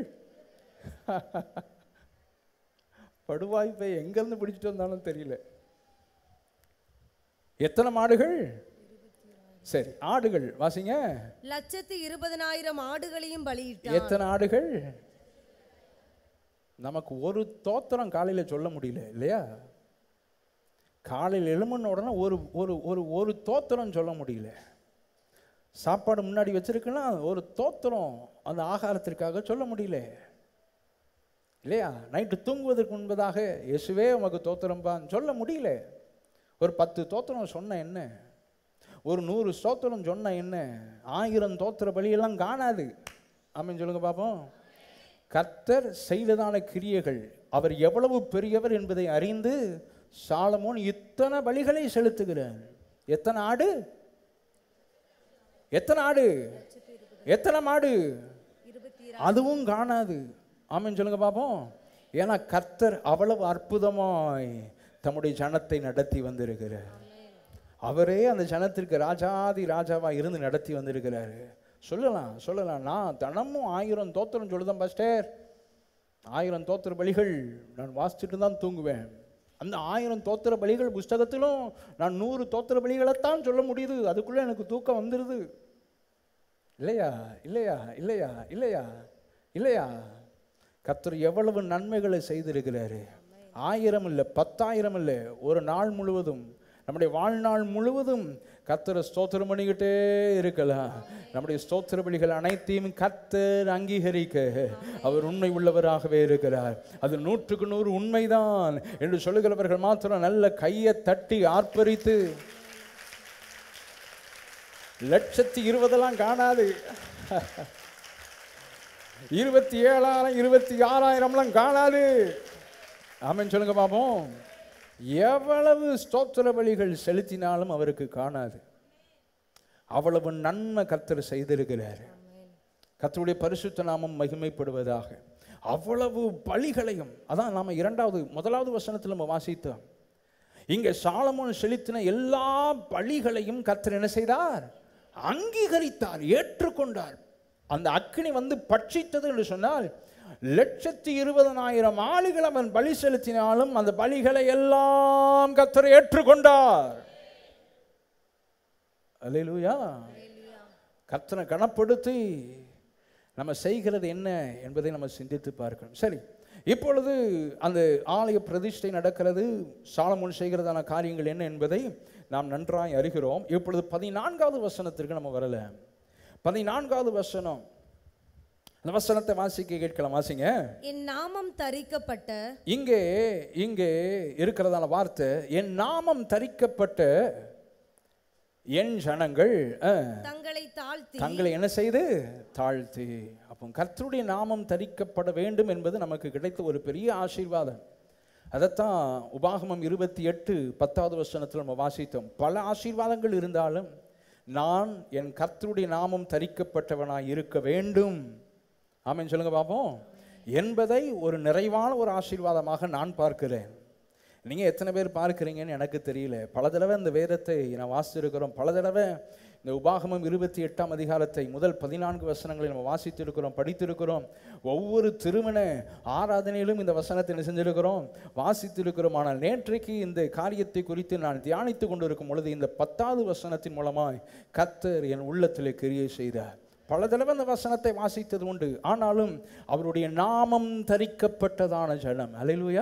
படுவாய்ப்பை எங்கிருந்து பிடிச்சிட்டு வந்தாலும் தெரியல எத்தனை மாடுகள் சரி ஆடுகள் வாசிங்க லட்சத்து இருபதனாயிரம் ஆடுகளையும் பலியிட்டான் எத்தனை ஆடுகள் நமக்கு ஒரு தோத்திரம் காலையில சொல்ல முடியல இல்லையா காலையில் எழுமன உடனே ஒரு ஒரு ஒரு ஒரு தோத்திரம் சொல்ல முடியல சாப்பாடு முன்னாடி வச்சிருக்கலாம் ஒரு தோத்திரம் அந்த ஆகாரத்திற்காக சொல்ல முடியல இல்லையா நைட்டு தூங்குவதற்கு முன்பதாக இயேசுவே உமக்கு தோத்திரம்பான்னு சொல்ல முடியல ஒரு பத்து தோத்திரம் சொன்ன என்ன ஒரு நூறு ஸ்தோத்திரம் சொன்ன என்ன ஆயிரம் தோத்திர பலியெல்லாம் காணாது ஆமென் சொல்லுங்க பார்ப்போம் கர்த்தர் செய்ததான கிரியைகள் அவர் எவ்வளவு பெரியவர் என்பதை அறிந்து சாலமோன் இத்தனை பலிகளை செலுத்துகிறார் எத்தனை ஆடு எத்தனை ஆடு எத்தனை மாடு அதுவும் காணாது ஆமென் சொல்லுங்க பார்ப்போம் ஏன்னா கர்த்தர் அவ்வளவு அற்புதமாய் தம்முடைய ஜனத்தை நடத்தி வந்திருக்கிறார் அவரே அந்த ஜனத்திற்கு ராஜாதி ராஜாவா இருந்து நடத்தி வந்திருக்கிறாரு சொல்லலாம் சொல்லலாம் நான் தினமும் ஆயிரம் தோத்திரம் சொல்லுதான் பாஸ்டர் ஆயிரம் தோத்திர பலிகள் நான் வாசிச்சுட்டு தான் தூங்குவேன் அந்த ஆயிரம் தோத்திர பலிகள் புஸ்தகத்திலும் நான் நூறு தோத்திர பலிகளைத்தான் சொல்ல முடியுது அதுக்குள்ளே எனக்கு தூக்கம் வந்துடுது இல்லையா இல்லையா இல்லையா இல்லையா இல்லையா கர்த்தர் எவ்வளவு நன்மைகளை செய்திருக்கிறாரு ஆயிரம் இல்லை பத்தாயிரம் இல்லை ஒரு நாள் முழுவதும் நம்முடைய வாழ்நாள் முழுவதும் கர்த்தரை ஸ்தோத்திரம் பண்ணிக்கிட்டே இருக்கலாம் நம்முடைய ஸ்தோத்திர பலிகள் அனைத்தையும் கர்த்தர் அங்கீகரிக்க அவர் உண்மை உள்ளவராகவே இருக்கிறார் அது நூற்றுக்கு நூறு உண்மைதான் என்று சொல்லுகிறவர்கள் மாத்திரம் நல்ல கையை தட்டி ஆர்ப்பரித்து லட்சத்தி இருபதெல்லாம் காணாது இருபத்தி ஏழாயிரம் இருபத்தி ஆறாயிரம்லாம் காணாது ஆமென் சொல்லுங்க பாப்போம் எவ்வளவு ஸ்தோத்திர பலிகள் செலுத்தினாலும் அவருக்கு காணாது அவ்வளவு நன்மை கர்த்தர் செய்திருக்கிறார் கர்த்தருடைய பரிசுத்த நாமம் மகிமைப்படுவதாக அவ்வளவு பலிகளையும் அதான் நாம இரண்டாவது முதலாவது வசனத்தில் நம்ம வாசித்தோம் இங்கே சாலமோன் செலுத்தின எல்லா பலிகளையும் கர்த்தர் என்ன செய்தார் அங்கீகரித்தார் ஏற்றுக்கொண்டார் அந்த அக்கினி வந்து பட்சித்தது என்று சொன்னால் லட்சத்தி இருபதனாயிரம் ஆளுகள் அவன் பலி செலுத்தினாலும் அந்த பலிகளை எல்லாம் கர்த்தர் ஏற்றுக்கொண்டார் அல்லேலூயா கர்த்தனை கனப்படுத்தி நம்ம செய்கிறது என்ன என்பதை நம்ம சிந்தித்து பார்க்கணும் சரி இப்பொழுது அந்த ஆலய பிரதிஷ்டை நடக்கிறது சாலமோன் செய்கிறதான காரியங்கள் என்ன என்பதை நாம் நன்றாய் அறிகிறோம் இப்பொழுது பதினான்காவது வசனத்திற்கு நம்ம வரல பதினான்காவது வசனம் அந்த வசனத்தை வாசிக்க கேட்கலாம் வாசிங்க என் நாமம் தரிக்கப்பட்ட இங்கே இங்கே இருக்கிறதான வார்த்தை என் நாமம் தரிக்கப்பட்ட என் ஜனங்கள் அஹ், தங்களை தாழ்த்தி தங்களை என்ன செய்து தாழ்த்தி அப்போ கர்த்தருடைய நாமம் தரிக்கப்பட வேண்டும் என்பது நமக்கு கிடைத்த ஒரு பெரிய ஆசீர்வாதம் அதைத்தான் உபாகமம் இருபத்தி எட்டு பத்தாவது வசனத்தில் நம்ம வாசித்தோம் பல ஆசீர்வாதங்கள் இருந்தாலும் நான் என் கர்த்தருடைய நாமம் தரிக்கப்பட்டவனாய் இருக்க வேண்டும் ஆமென் சொல்லுங்க பார்ப்போம் என்பதை ஒரு நிறைவான ஒரு ஆசீர்வாதமாக நான் பார்க்கிறேன் நீங்கள் எத்தனை பேர் பார்க்குறீங்கன்னு எனக்கு தெரியல பல தடவை இந்த வேதத்தை நான் வாசித்திருக்கிறோம் பல தடவை இந்த உபாகமம் இருபத்தி எட்டாம் அதிகாரத்தை முதல் பதினான்கு வசனங்களை நம்ம வாசித்திருக்கிறோம் படித்திருக்கிறோம் ஒவ்வொரு திருமண ஆராதனையிலும் இந்த வசனத்தை என்ன செஞ்சிருக்கிறோம் வாசித்திருக்கிறோம் ஆனால் நேற்றைக்கு இந்த காரியத்தை குறித்து நான் தியானித்து கொண்டிருக்கும் பொழுது இந்த பத்தாவது வசனத்தின் மூலமாய் கத்தர் என் உள்ளத்திலே கிரியை செய்தார் பல தடவை அந்த வசனத்தை வாசித்தது உண்டு ஆனாலும் அவருடைய நாமம் தரிக்கப்பட்டதான ஜனம் அலையிலுயா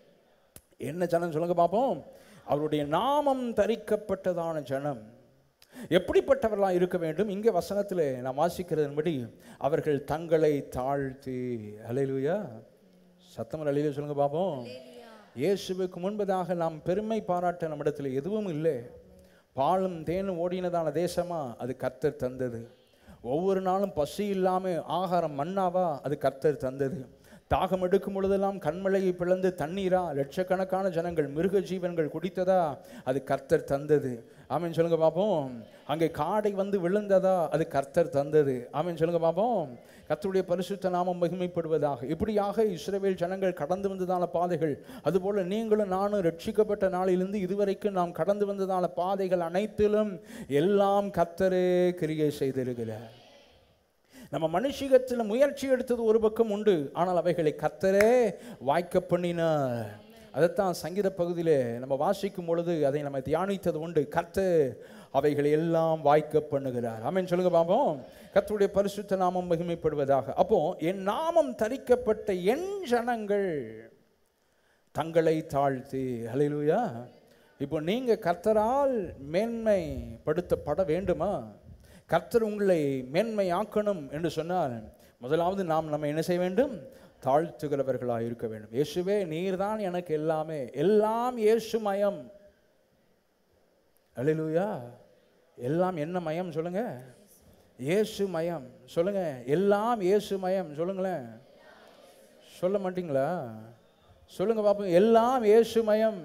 என்ன ஜனம் சொல்லுங்க பார்ப்போம் அவருடைய நாமம் தரிக்கப்பட்டதான ஜனம் எப்படிப்பட்டவர்களாக இருக்க வேண்டும் இங்கே வசனத்தில் நான் வாசிக்கிறதன்படி அவர்கள் தங்களை தாழ்த்தி அலையிலுயா சத்தம் அலையில சொல்லுங்க பார்ப்போம் இயேசுவுக்கு முன்பதாக நாம் பெருமை பாராட்ட நம்மிடத்தில் எதுவும் இல்லை பாலும் தேனும் ஓடினதான தேசமா அது கர்த்தர் தந்தது ஒவ்வொரு நாளும் பசி இல்லாமல் ஆகாரம் மண்ணாவா அது கர்த்தர் தந்தது தாகம் எடுக்கும் பொழுதெல்லாம் கண்மலையை பிளந்து தண்ணீரா லட்சக்கணக்கான ஜனங்கள் மிருக ஜீவன்கள் குடித்ததா அது கர்த்தர் தந்தது ஆமென் சொல்லுங்க பார்ப்போம் அங்கே காடை வந்து விழுந்ததா அது கர்த்தர் தந்தது ஆமென் சொல்லுங்க பார்ப்போம் கர்த்தருடைய பரிசுத்த நாமம் மகிமைப்படுவதாக இப்படியாக இஸ்ரவேல் ஜனங்கள் கடந்து வந்ததான பாதைகள் அதுபோல நீங்களும் நானும் ரட்சிக்கப்பட்ட நாளிலிருந்து இதுவரைக்கும் நாம் கடந்து வந்ததான பாதைகள் அனைத்திலும் எல்லாம் கர்த்தரே கிரியை செய்திருக்கிறார் நம்ம மனுஷிகத்தில் முயற்சி எடுத்தது ஒரு பக்கம் உண்டு ஆனால் அவைகளை கர்த்தரே வாய்க்க பண்ணினார் அதைத்தான் சங்கீத பகுதியிலே நம்ம வாசிக்கும் பொழுது அதை நம்ம தியானித்தது உண்டு கர்த்தர் அவைகளை எல்லாம் வாய்க்க பண்ணுகிறார் ஆமென் சொல்லுங்க பாப்போம் கர்த்தருடைய பரிசுத்த நாமம் மகிமைப்படுவதாக அப்போ என் நாமம் தரிக்கப்பட்ட என் ஜனங்கள் தங்களை தாழ்த்தி ஹalleluya இப்போ நீங்க கர்த்தரால் மேன்மைப்படுத்தப்பட வேண்டுமா கர்த்தர் உங்களை மேன்மையாக்கணும் என்று சொன்னால் முதலாவது நாம் நம்ம என்ன செய்ய வேண்டும் தாழ்த்துகிறவர்களாக இருக்க வேண்டும் இயேசுவே நீர்தான் எனக்கு எல்லாமே எல்லாம் இயேசு மயம் அல்லேலூயா எல்லாம் என்ன மயம் சொல்லுங்க இயேசு மயம் சொல்லுங்க எல்லாம் இயேசு மயம் சொல்லுங்களேன் சொல்ல மாட்டீங்களா சொல்லுங்க பாப்போம் எல்லாம் இயேசு மயம்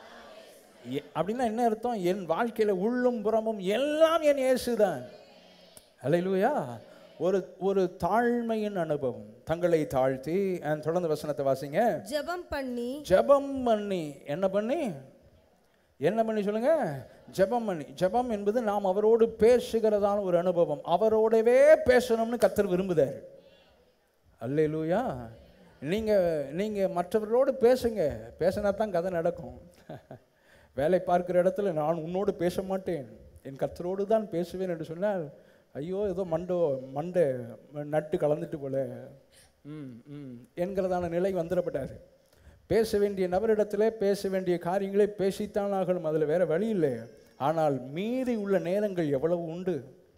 எ- அப்படின்னா என்ன அர்த்தம் என் வாழ்க்கையில உள்ளும் புறமும் எல்லாம் என் இயேசுதான் அல்லேலூயா ஒரு ஒரு தாழ்மையின் அனுபவம் தங்களை தாழ்த்தி and தொடர்ந்து வசனத்தை வாசிங்க ஜெபம் பண்ணி ஜெபம் பண்ணி என்ன பண்ணி என்ன பண்ணி சொல்லுங்க ஜெபம் பண்ணி ஜெபம் என்பது நாம் அவரோடு பேசுகிறதான ஒரு அனுபவம் அவரோடவே பேசணும்னு கத்தர் விரும்புதார் அல்லேலூயா நீங்கள் நீங்கள் மற்றவர்களோடு பேசுங்க பேசினா தான் கதை நடக்கும் வேலை பார்க்கிற இடத்துல நான் உன்னோடு பேச மாட்டேன் என் கர்த்தரோடு தான் பேசுவேன் என்று சொன்னால் ஐயோ ஏதோ மண்டோ மண்டை நட்டு கலந்துட்டு போல ம் ம் என்கிறதான நிலை வந்துடப்பட்டார் பேச வேண்டிய நபரிடத்துல பேச வேண்டிய காரியங்களை பேசித்தான் ஆகணும் அதில் வேற வழி இல்லை ஆனால் மீதி உள்ள நேரங்கள் எவ்வளவு உண்டு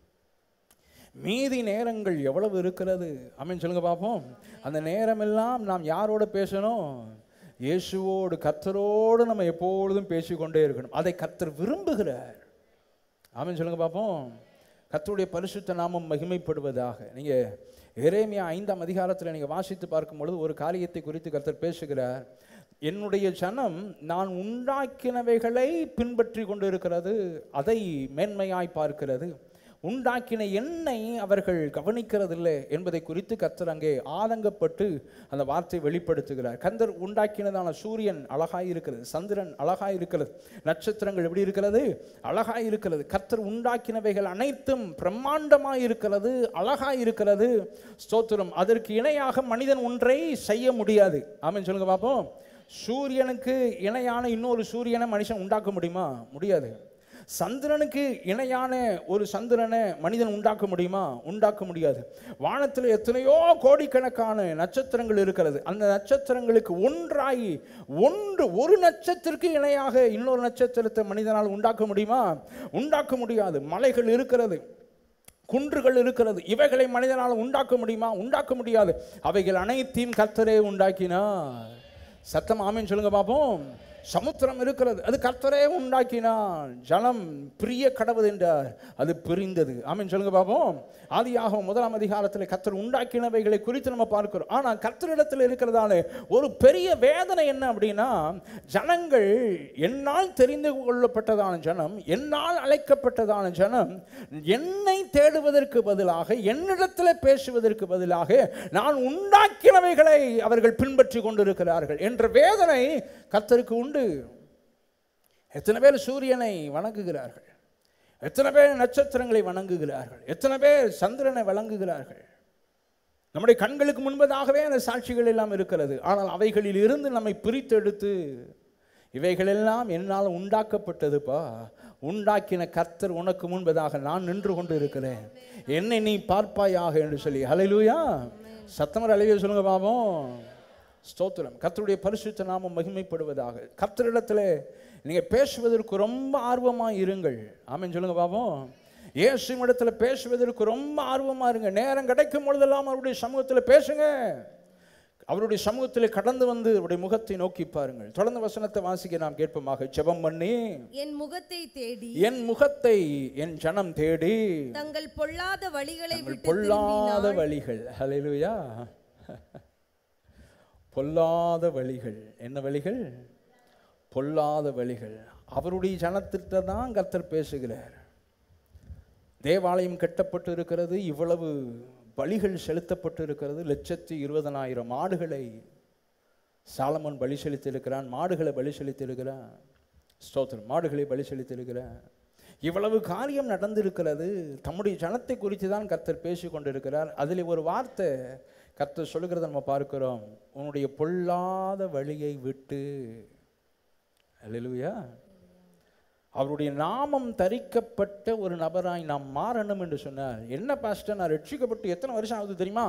மீதி நேரங்கள் எவ்வளவு இருக்கிறது அமீன் சொல்லுங்க பார்ப்போம் அந்த நேரமெல்லாம் நாம் யாரோட பேசணும் இயேசுவோடு கர்த்தரோடு நம்ம எப்பொழுதும் பேசிக்கொண்டே இருக்கணும் அதை கர்த்தர் விரும்புகிறார் ஆமென் சொல்லுங்க பார்ப்போம் கர்த்தருடைய பரிசுத்த நாமம் மகிமைப்படுவதாக நீங்க எரேமியா ஐந்தாம் அதிகாரத்தில் நீங்க வாசித்து பார்க்கும் பொழுது ஒரு காரியத்தை குறித்து கர்த்தர் பேசுகிறார் என்னுடைய ஜனம் நான் உண்டாக்கினவைகளை பின்பற்றி கொண்டு இருக்கிறது அதை மேன்மையாய் பார்க்கிறது உண்டாக்கின என்னை அவர்கள் கவனிக்கிறதில்லை என்பதை குறித்து கர்த்தர் அங்கே ஆதங்கப்பட்டு அந்த வார்த்தை வெளிப்படுத்துகிறார் கந்தர் உண்டாக்கினதான சூரியன் அழகாய் இருக்கிறது சந்திரன் அழகாய் இருக்கிறது நட்சத்திரங்கள் எப்படி இருக்கிறது அழகாய் இருக்கிறது கர்த்தர் உண்டாக்கினவைகள் அனைத்தும் பிரம்மாண்டமாய் இருக்கிறது அழகாய் இருக்கிறது ஸ்தோத்திரம் அதற்கு இணையாக மனிதன் ஒன்றை செய்ய முடியாது ஆமென் சொல்லுங்க பார்ப்போம் சூரியனுக்கு இணையான இன்னொரு சூரியனை மனுஷன் உண்டாக்க முடியுமா முடியாது சந்திரனுக்கு இணையான ஒரு சந்திரனை மனிதன் உண்டாக்க முடியுமா உண்டாக்க முடியாது வானத்தில் எத்தனையோ கோடிக்கணக்கான நட்சத்திரங்கள் இருக்கிறது அந்த நட்சத்திரங்களுக்கு ஒன்றாய் ஒன்று ஒரு நட்சத்திரக்கு இணையாக இன்னொரு நட்சத்திரத்தை மனிதனால் உண்டாக்க முடியுமா உண்டாக்க முடியாது மலைகள் இருக்கிறது குன்றுகள் இருக்கிறது இவைகளை மனிதனால் உண்டாக்க முடியுமா உண்டாக்க முடியாது அவைகள் அனைத்தையும் கர்த்தரே உண்டாக்கினார் சத்தம் ஆமேன்னு சொல்லுங்க பார்ப்போம் சமுத்திரம் இருக்கிறது அது கர்த்தரே உண்டாக்கினான் ஜலம் பிரிய கடவுது என்றார் அது பிரிந்தது ஆமீன் சொல்லுங்க பார்ப்போம் ஆதியாக முதலாம் அதிகாரத்தில் கர்த்தர் உண்டாக்கினவைகளை குறித்து நம்ம பார்க்கிறோம் ஆனால் கர்த்தரிடத்தில் இருக்கிறதால ஒரு பெரிய வேதனை என்ன அப்படின்னா ஜனங்கள் என்னால் தெரிந்து கொள்ளப்பட்டதான ஜனம் என்னால் அழைக்கப்பட்டதான ஜனம் என்னை தேடுவதற்கு பதிலாக என்னிடத்தில் பேசுவதற்கு பதிலாக நான் உண்டாக்கினவைகளை அவர்கள் பின்பற்றி கொண்டிருக்கிறார்கள் என்ற வேதனை கர்த்தருக்கு உண்டு எத்தனை பேர் சூரியனை வணங்குகிறார்கள் எத்தனை பேர் நட்சத்திரங்களை வணங்குகிறார்கள் எத்தனை பேர் சந்திரனை வணங்குகிறார்கள் நம்முடைய கண்களுக்கு முன்பதாகவே அந்த சாட்சிகள் எல்லாம் இருக்கிறது ஆனால் அவைகளில் இருந்து நம்மை பிரித்தெடுத்து இவைகளெல்லாம் என்னால் உண்டாக்கப்பட்டதுப்பா உண்டாக்கின கர்த்தர் உனக்கு முன்பதாக நான் நின்று கொண்டு இருக்கிறேன் என்னை நீ பார்ப்பாயாக என்று சொல்லி ஹalleluya சத்தமர் அலைய சொல்லுங்க பாபம் ஸ்தோத்திரம் கர்த்தருடைய பரிசுத்த நாமம் மகிமைப்படுவதாக கர்த்தரிடத்தில் நீங்க பேசுவதற்கு ரொம்ப ஆர்வமா இருங்கள் ஆமென் சொல்லுங்க பாபம் இயேசு இடத்துல பேசுவதற்கு ரொம்ப ஆர்வமா இருங்க நேரம் கிடைக்கும் பொழுதெல்லாம் அவருடைய சமூகத்தில் பேசுங்க அவருடைய சமூகத்தில் கடந்து வந்து அவருடைய முகத்தை நோக்கி பாருங்கள் தொடர்ந்து வசனத்தை வாசிக்க நாம் கேட்போமாக ஜெபம் பண்ணி என் முகத்தை தேடி என் முகத்தை என் ஜனம் தேடி தங்கள் பொல்லாத வழிகளை தங்கள் விட்டு பொல்லாத திரும்பினால் வழிகள் ஹalleluya பொல்லாத வழிகள் என்ன வழிகள் பொல்லாத வழிகள் அவருடைய ஜனத்திட்ட தான் கர்த்தர் பேசுகிறார் தேவாலயம் கட்டப்பட்டு இருக்கிறது இவ்வளவு பலிகள் செலுத்தப்பட்டு இருக்கிறது லட்சத்தி இருபதனாயிரம் ஆடுகளை சாலமன் பலி செலுத்தியிருக்கிறான் மாடுகளை பலி செலுத்தியிருக்கிறான் ஸ்தோத்திரம் மாடுகளை பலி செலுத்தியிருக்கிறான் இவ்வளவு காரியம் நடந்திருக்கிறது தம்முடைய ஜனத்தை குறித்து தான் கர்த்தர் பேசி கொண்டிருக்கிறார் அதில் ஒரு வார்த்தை கர்த்தர் சொல்லுகிறத நம்ம பார்க்கிறோம் உன்னுடைய பொல்லாத வழியை விட்டு அல்லேலூயா அவருடைய நாமம் தரிக்கப்பட்ட ஒரு நபராய் நாம் மாறணும் என்று சொன்னார் என்ன பாஸ்டர் நான் ரட்சிக்கப்பட்டு எத்தனை வருஷம் ஆகுது தெரியுமா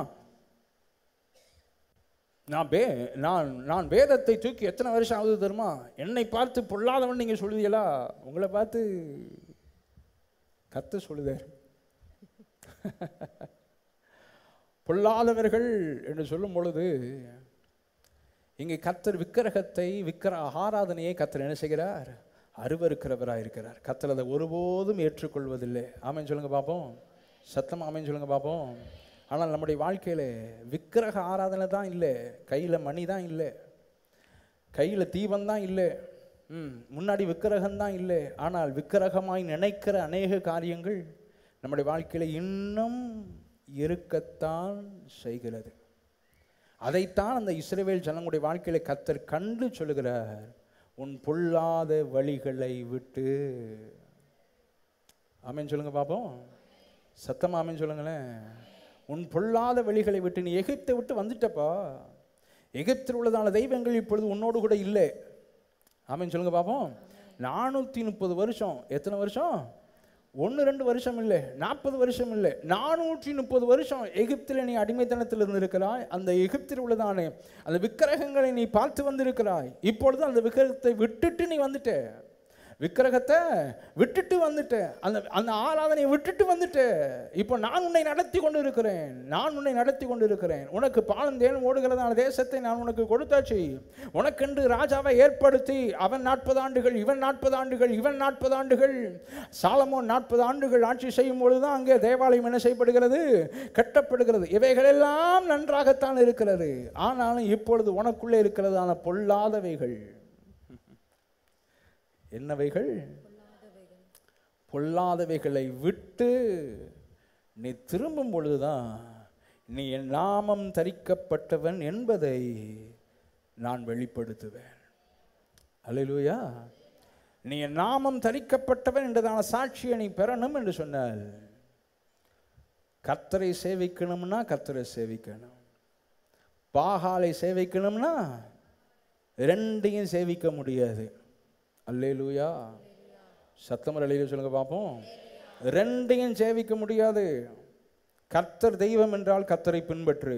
நான் வே நான் நான் வேதத்தை தூக்கி எத்தனை வருஷம் ஆகுது தெரியுமா என்னை பார்த்து பொல்லாதவன் நீங்க சொல்லுவீங்களா உங்களை பார்த்து கத்து சொல்லுதார் பொல்லாதவர்கள் என்று சொல்லும் பொழுது இங்கே கர்த்தர் விக்கிரகத்தை விக்கிர ஆராதனையை கர்த்தர் என்ன செய்கிறார் அருவருக்கிறவராக இருக்கிறார் கர்த்தர் அதை ஒருபோதும் ஏற்றுக்கொள்வதில்லை ஆமென் சொல்லுங்க பார்ப்போம் சத்தம் ஆமென் சொல்லுங்க பார்ப்போம் ஆனால் நம்முடைய வாழ்க்கையில விக்கிரக ஆராதனை தான் இல்லை கையில் மணி தான் இல்லை கையில் தீபம் தான் இல்லை ம் முன்னாடி விக்கிரகம் தான் இல்லை ஆனால் விக்கிரகமாய் நினைக்கிற அநேக காரியங்கள் நம்முடைய வாழ்க்கையில இன்னும் இருக்கத்தான் செய்கிறது அதைத்தான் அந்த இஸ்ரவேல் ஜனங்களுடைய வாழ்க்கையில கத்தர் கண்டு சொல்லுகிறார் உன் பொல்லாத வழிகளை விட்டு ஆமென் சொல்லுங்க பாப்போம் சத்தமா ஆமென் சொல்லுங்களேன் உன் பொல்லாத வழிகளை விட்டு நீ எகிப்தை விட்டு வந்துட்டப்பா எகிப்தில் உள்ளதான தெய்வங்கள் இப்பொழுது உன்னோடு கூட இல்லை ஆமென் சொல்லுங்க பார்ப்போம் நானூற்றி முப்பது வருஷம் எத்தனை வருஷம் ஒன்று ரெண்டு வருஷம் இல்லை நாற்பது வருஷம் இல்லை நானூற்றி முப்பது வருஷம் எகிப்தில் நீ அடிமைத்தனத்தில் இருந்திருக்கிறாய் அந்த எகிப்தில் உள்ளதானே அந்த விக்கிரகங்களை நீ பார்த்து வந்திருக்கிறாய் இப்பொழுது அந்த விக்கிரகத்தை விட்டுட்டு நீ வந்துட்ட விக்கிரகத்தை விட்டுட்டு வந்துட்ட அந்த அந்த ஆராதனையை விட்டுட்டு வந்துட்ட இப்போ நான் உன்னை நடத்தி கொண்டு இருக்கிறேன் நான் உன்னை நடத்தி கொண்டு இருக்கிறேன் உனக்கு பாலம் தேனும் ஓடுகிறதான தேசத்தை நான் உனக்கு கொடுத்தாச்சு உனக்கென்று ராஜாவை ஏற்படுத்தி அவன் நாற்பது ஆண்டுகள் இவன் நாற்பது ஆண்டுகள் இவன் நாற்பது ஆண்டுகள் சாலமோன் நாற்பது ஆண்டுகள் ஆட்சி செய்யும் பொழுதுதான் அங்கே தேவாலயம் என்ன செய்யப்படுகிறது கட்டப்படுகிறது இவைகளெல்லாம் நன்றாகத்தான் இருக்கிறது ஆனாலும் இப்பொழுது உனக்குள்ளே இருக்கிறதான பொல்லாதவைகள் என்னவைகள் பொல்லாதவைகளை விட்டு நீ திரும்பும் பொழுதுதான் நீ என் நாமம் தரிக்கப்பட்டவன் என்பதை நான் வெளிப்படுத்துவேன் அல்லேலூயா நீ என் நாமம் தரிக்கப்பட்டவன் என்றதான சாட்சியை நீ பெறணும் என்று சொன்னால் கர்த்தரை சேவிக்கணும்னா கர்த்தரை சேவிக்கணும் பாகாலை சேவிக்கணும்னா ரெண்டையும் சேவிக்க முடியாது அல்லேலூயா சத்தமர் அலையில சொல்லுங்க பார்ப்போம் ரெண்டையும் சேவிக்க முடியாது கர்த்தர் தெய்வம் என்றால் கர்த்தரை பின்பற்று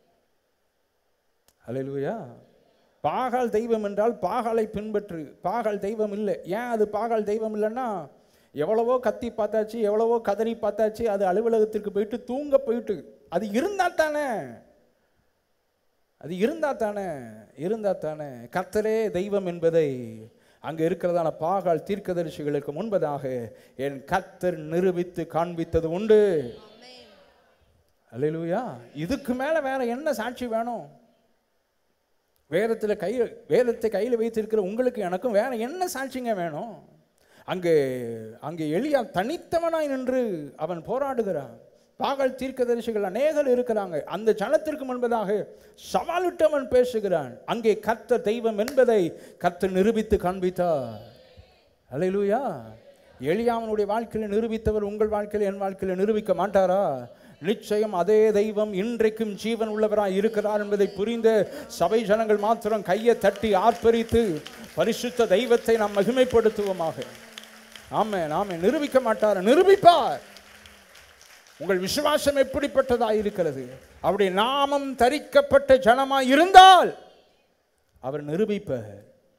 அல்லேலூயா பாகால் தெய்வம் என்றால் பாகாலை பின்பற்று பாகால் தெய்வம் இல்லை ஏன் அது பாகால் தெய்வம் இல்லைன்னா எவ்வளவோ கத்தி பார்த்தாச்சு எவ்வளவோ கதறி பார்த்தாச்சு அது அலுவலகத்திற்கு போயிட்டு தூங்க போயிட்டு அது இருந்தா தானே அது இருந்தா தானே இருந்தா தானே கர்த்தரே தெய்வம் என்பதை அங்கே இருக்கிறதான பாகால் தீர்க்கதரிசிகளுக்கு முன்பதாக என் கர்த்தர் நிரூபித்து காண்பித்தது உண்டு அல்லேலூயா இதுக்கு மேல வேற என்ன சாட்சி வேணும் வேதத்தில் கை வேதத்தை கையில் வைத்திருக்கிற உங்களுக்கு எனக்கும் வேற என்ன சாட்சிங்க வேணும் அங்கே அங்கே எளியா தனித்தவனாய் நின்று அவன் போராடுகிறான் பாகல் தீர்க்கதரிசிகள் அநேகர் இருக்கிறாங்க அந்த ஜனத்திற்கு முன்பதாக சவாலிட்டு அவன் பேசுகிறான் அங்கே கர்த்தர் தெய்வம் என்பதை கர்த்தர் நிரூபித்து காண்பித்தார் அல்லேலூயா எளியாவனுடைய வாழ்க்கையில் நிரூபித்தவர் உங்கள் வாழ்க்கையில் என் வாழ்க்கையில் நிரூபிக்க மாட்டாரா நிச்சயம் அதே தெய்வம் இன்றைக்கும் ஜீவன் உள்ளவராய் இருக்கிறார் என்பதை புரிந்த சபை ஜனங்கள் மாத்திரம் கையை தட்டி ஆர்ப்பரித்து பரிசுத்த தெய்வத்தை நாம் மகிமைப்படுத்துவோமாக ஆமே நாமே நிரூபிக்க மாட்டார் நிரூபிப்பார் உங்கள் விசுவாசம் எப்படிப்பட்டதாக இருக்கிறது அவருடைய நாமம் தரிக்கப்பட்ட ஜனமாய் இருந்தால் அவர் நிரூபிப்பார்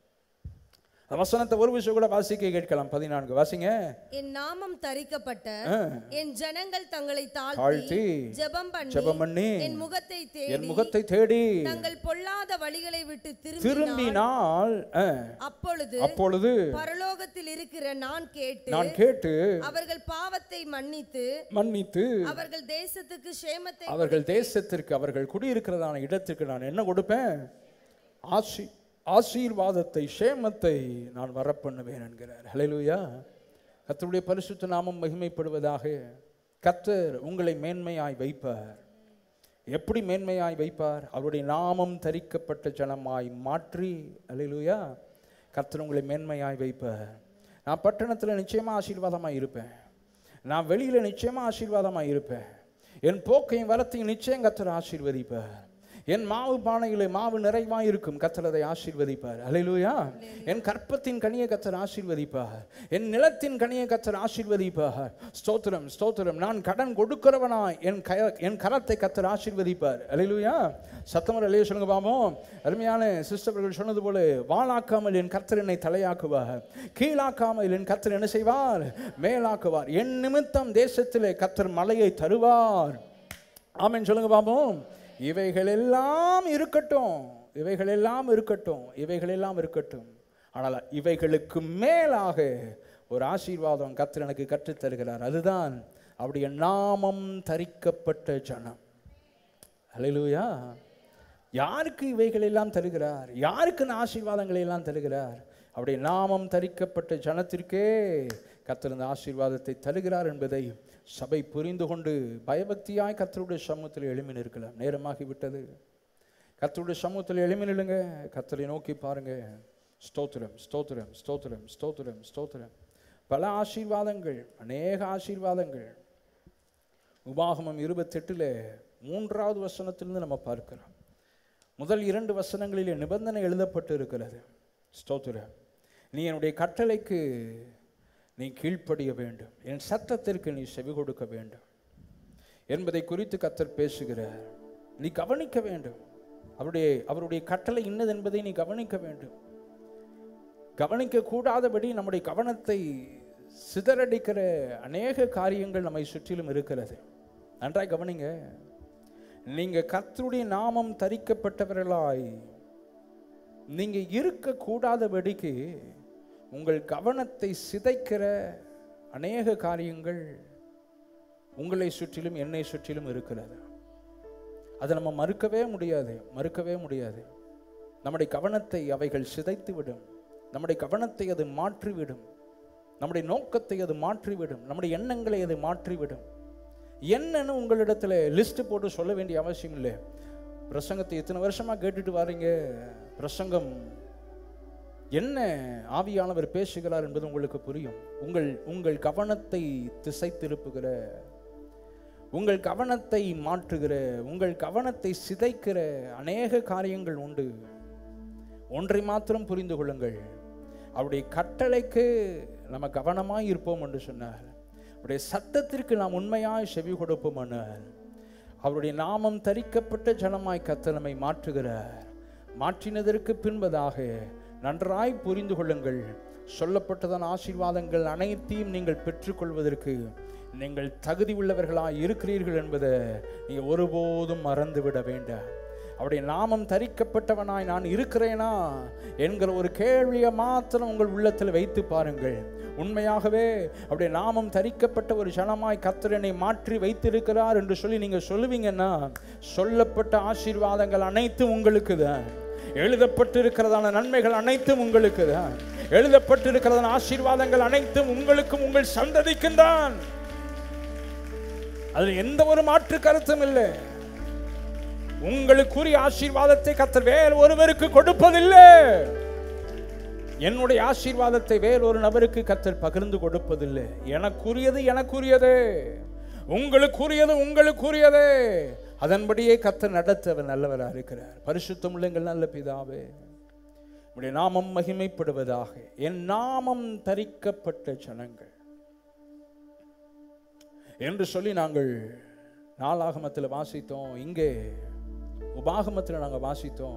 அந்த வசனத்தை ஒரு விஷயம் கூட வாசிக்க கேட்கலாம் பதினான்கு வாசிங்க என் நாமம் தரிக்கப்பட்ட ஆ. என் ஜனங்கள் தங்களை தாழ்த்தி, தாழ்த்தி ஜெபம் ஜெபம் பண்ணி பண்ணி, என் முகத்தை என் தேடி முகத்தை தேடி தங்கள் பொல்லாத வழிகளை விட்டு திரும்பினால் திரும்பினால் ஆ, அப்பொழுது அப்பொழுது பரலோகத்தில் இருக்கிற நான் கேட்டு நான் கேட்டு அவர்கள் பாவத்தை மன்னித்து மன்னித்து அவர்கள் தேசத்துக்கு சேமத்தை அவர்கள் தேசத்திற்கு அவர்கள் குடியிருக்கிறதான இடத்திற்கு நான் என்ன கொடுப்பேன் ஆசி ஆசீர்வாதத்தை சேமத்தை நான் வரப்பண்ணுவேன் என்கிறார் ஹalleluya கர்த்தருடைய பரிசுத்த நாமம் மகிமைப்படுவதாக கர்த்தர் உங்களை மேன்மையாய் வைப்பார் எப்படி மேன்மையாய் வைப்பார் அவருடைய நாமம் தரிக்கப்பட்ட ஜனமாய் மாற்றி அல்லேலூயா கர்த்தர் உங்களை மேன்மையாய் வைப்பார் நான் பட்டணத்தில் நிச்சயமாக ஆசீர்வாதமாக இருப்பேன் நான் வெளியில் நிச்சயமாக ஆசீர்வாதமாக இருப்பேன் என் போக்கையும் வரத்தையும் நிச்சயம் கர்த்தர் ஆசீர்வதிப்பார் என் மாவு பானையிலே மாவு நிறைவாய் இருக்கும் கர்த்தர் அதை ஆசீர்வதிப்பார் அல்லேலூயா என் கற்பத்தின் கனியை கர்த்தர் ஆசீர்வதிப்பார் என் நிலத்தின் கனியை கர்த்தர் ஆசீர்வதிப்பார் ஸ்தோத்திரம் ஸ்தோத்திரம் நான் கடன் கொடுக்கிறவனாய் என் க என் கரத்தை கர்த்தர் ஆசீர்வதிப்பார் அல்லேலூயா சத்தமர் அல்லையே சொல்லுங்க பாப்போம் அருமையான சிஸ்டர்கள் சொன்னது போல வாளாக்காமல் என் கர்த்தர் என்னை தலையாக்குவார் கீழாக்காமல் என் கர்த்தர் என்ன செய்வார் மேலாக்குவார் என் நிமித்தம் தேசத்திலே கர்த்தர் மலையை தருவார் ஆமென் சொல்லுங்க பாப்போம் இவைகள் எல்லாம் இருக்கட்டும் இவைகள் எல்லாம் இருக்கட்டும் இவைகள் எல்லாம் இருக்கட்டும் ஆனால் இவைகளுக்கு மேலாக ஒரு ஆசீர்வாதம் கர்த்தர் எனக்கு கற்றுத் தருகிறார் அதுதான் அவருடைய நாமம் தரிக்கப்பட்ட ஜனம் ஹalleluya யாருக்கு இவைகள் எல்லாம் தருகிறார் யாருக்கு இந்த ஆசீர்வாதங்களை எல்லாம் தருகிறார் அவருடைய நாமம் தரிக்கப்பட்ட ஜனத்திற்கே கர்த்தர் இந்த ஆசீர்வாதத்தை தருகிறார் என்பதை சபை புரிந்து கொண்டு பயபக்தியாய் கர்த்தருடைய சமூகத்தில் எழுமி நிற்கலாம் நேரமாகி விட்டது கர்த்தருடைய சமூகத்தில் எழுமி நில்லுங்க கர்த்தரை நோக்கி பாருங்க ஸ்தோத்திரம் ஸ்தோத்திரம் ஸ்தோத்திரம் ஸ்தோத்திரம் ஸ்தோத்திரம் பல ஆசீர்வாதங்கள் அநேக ஆசீர்வாதங்கள் உபாகமம் இருபத்தெட்டில் மூன்றாவது வசனத்திலிருந்து நம்ம பார்க்கிறோம் முதல் இரண்டு வசனங்களிலே நிபந்தனை எழுதப்பட்டு இருக்கிறது ஸ்தோத்திரம் நீ என்னுடைய கட்டளைக்கு நீ கீழ்ப்படிய வேண்டும் என் சத்தத்திற்கு நீ செவி கொடுக்க வேண்டும் என்பதை குறித்து கத்தர் பேசுகிறார் நீ கவனிக்க வேண்டும் அவருடைய அவருடைய கட்டளை இன்னது என்பதை நீ கவனிக்க வேண்டும் கவனிக்க கூடாதபடி நம்முடைய கவனத்தை சிதறடிக்கிற அநேக காரியங்கள் நம்மை சுற்றிலும் இருக்கிறது நன்றாய் கவனிங்க நீங்க கர்த்தருடைய நாமம் தரிக்கப்பட்டவர்களாய் நீங்க இருக்க கூடாதபடிக்கு உங்கள் கவனத்தை சிதைக்கிற அநேக காரியங்கள் உங்களை சுற்றிலும் என்னை சுற்றிலும் இருக்கிறது அதை நம்ம மறுக்கவே முடியாது மறுக்கவே முடியாது நம்முடைய கவனத்தை அவைகள் சிதைத்து விடும் நம்முடைய கவனத்தை அது மாற்றிவிடும் நம்முடைய நோக்கத்தை அது மாற்றிவிடும் நம்முடைய எண்ணங்களை அது மாற்றிவிடும் என்னன்னு உங்களிடத்துல லிஸ்ட் போட்டு சொல்ல வேண்டிய அவசியம் இல்லை பிரசங்கத்தை இத்தனை வருஷமா கேட்டுட்டு வாரீங்க பிரசங்கம் என்ன ஆவியானவர் பேசுகிறார் என்பது உங்களுக்கு புரியும் உங்கள் உங்கள் கவனத்தை திசை திருப்புகிற உங்கள் கவனத்தை மாற்றுகிற உங்கள் கவனத்தை சிதைக்கிற அநேக காரியங்கள் உண்டு ஒன்றை மாத்திரம் புரிந்து கொள்ளுங்கள் அவருடைய கட்டளைக்கு நம்ம கவனமாய் இருப்போம் என்று சொன்னார் அவருடைய சத்தத்திற்கு நாம் உண்மையாய் செவி கொடுப்போமானால் அவருடைய நாமம் தரிக்கப்பட்ட ஜனமாய் கர்த்தர் நம்மை மாற்றுகிறார் மாற்றினதற்கு பின்பதாக நன்றாய் புரிந்து கொள்ளுங்கள் சொல்லப்பட்டதான ஆசீர்வாதங்கள் அனைத்தையும் நீங்கள் பெற்றுக்கொள்வதற்கு நீங்கள் தகுதி உள்ளவர்களாய் இருக்கிறீர்கள் என்பதை நீங்கள் ஒருபோதும் மறந்துவிட வேண்டாம் அவருடைய நாமம் தரிக்கப்பட்டவனாய் நான் இருக்கிறேனா என்கிற ஒரு கேள்வியை மாத்திரம் உங்கள் உள்ளத்தில் வைத்து பாருங்கள் உண்மையாகவே அவருடைய நாமம் தரிக்கப்பட்ட ஒரு ஜனமாய் கத்திரனை மாற்றி வைத்திருக்கிறார் என்று சொல்லி நீங்க சொல்லுவீங்கன்னா சொல்லப்பட்ட ஆசீர்வாதங்கள் அனைத்தும் உங்களுக்கு தான் எழுதப்பட்டிருக்கிறதான நன்மைகள் அனைத்தும் உங்களுக்கு தான் எழுதப்பட்டிருக்கிறதான ஆசீர்வாதங்கள் அனைத்தும் உங்களுக்கும் உங்கள் சந்ததிக்கும் தான் அதில் எந்த ஒரு மாற்று கருத்தும் இல்லை உங்களுக்குரிய ஆசீர்வாதத்தை கத்தர் வேறு ஒருவருக்கு கொடுப்பதில்லை என்னுடைய ஆசீர்வாதத்தை வேறொரு நபருக்கு கத்தர் பகிர்ந்து கொடுப்பதில்லை எனக்குரியது எனக்குரியதே உங்களுக்குரியது உங்களுக்குரியதே அதன்படியே கத்தர் நடத்தவர் நல்லவராக இருக்கிறார் பரிசுத்தம் உள்ளங்கள் நல்ல பிதாவே உடைய நாமம் மகிமைப்படுவதாக என் நாமம் தரிக்கப்பட்ட ஜனங்கள் என்று சொல்லி நாங்கள் நாளாகமத்தில் வாசித்தோம் இங்கே உபாகமத்தில் நாங்கள் வாசித்தோம்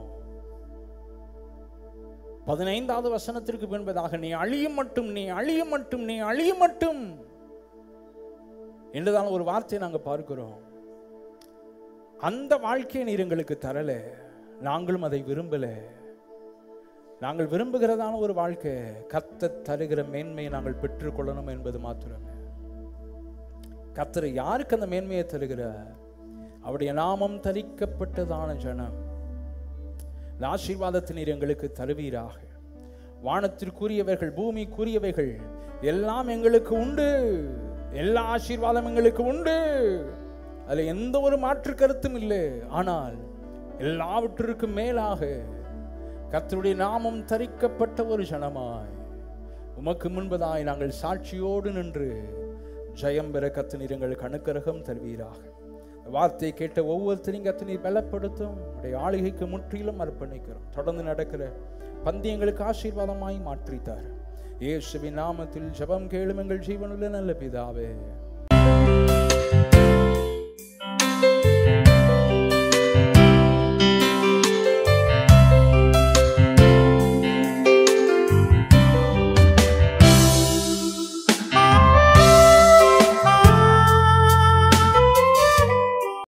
பதினைந்தாவது வசனத்திற்கு பின்பதாக நீ அழியும் மட்டும் நீ அழியும் மட்டும் நீ அழியும் மட்டும் என்றுதான் ஒரு வார்த்தையை நாங்கள் பார்க்கிறோம் அந்த வாழ்க்கையை நீர் எங்களுக்கு தரல நாங்களும் அதை விரும்பல நாங்கள் விரும்புகிறதான ஒரு வாழ்க்கை கத்த தருகிற மேன்மையை நாங்கள் பெற்றுக்கொள்ளணும் என்பது மாத்திரமே கத்தர் யாருக்கு அந்த மேன்மையை தருகிறார் அவருடைய நாமம் தரிக்கப்பட்டதான ஜனம் இந்த ஆசீர்வாதத்தை நீர் எங்களுக்கு தருவீராக வானத்திற்குரியவைகள் பூமிக்குரியவைகள் எல்லாம் எங்களுக்கு உண்டு எல்லா ஆசீர்வாதம் எங்களுக்கு உண்டு அதுல எந்த ஒரு மாற்று கருத்தும் இல்லை ஆனால் எல்லாவற்றிற்கும் மேலாக கர்த்தருடைய நாமம் தரிக்கப்பட்ட ஒரு ஜனமாய் உமக்கு முன்பதாய் நாங்கள் சாட்சியோடு நின்று ஜெயம் பெற கத்து நீர் எங்களுக்கு அனுக்கிரகம் தருவீராக வார்த்தையை கேட்ட ஒவ்வொருத்தரையும் கத்து நீர் பலப்படுத்தும் உடைய ஆளுகைக்கு முற்றிலும் அர்ப்பணிக்கிறோம் தொடர்ந்து நடக்கிற பந்தயங்களுக்கு ஆசீர்வாதமாய் மாற்றித்தார் இயேசுவின் நாமத்தில் ஜெபம் கேளும் எங்கள் ஜீவனுள்ள நல்ல பிதாவே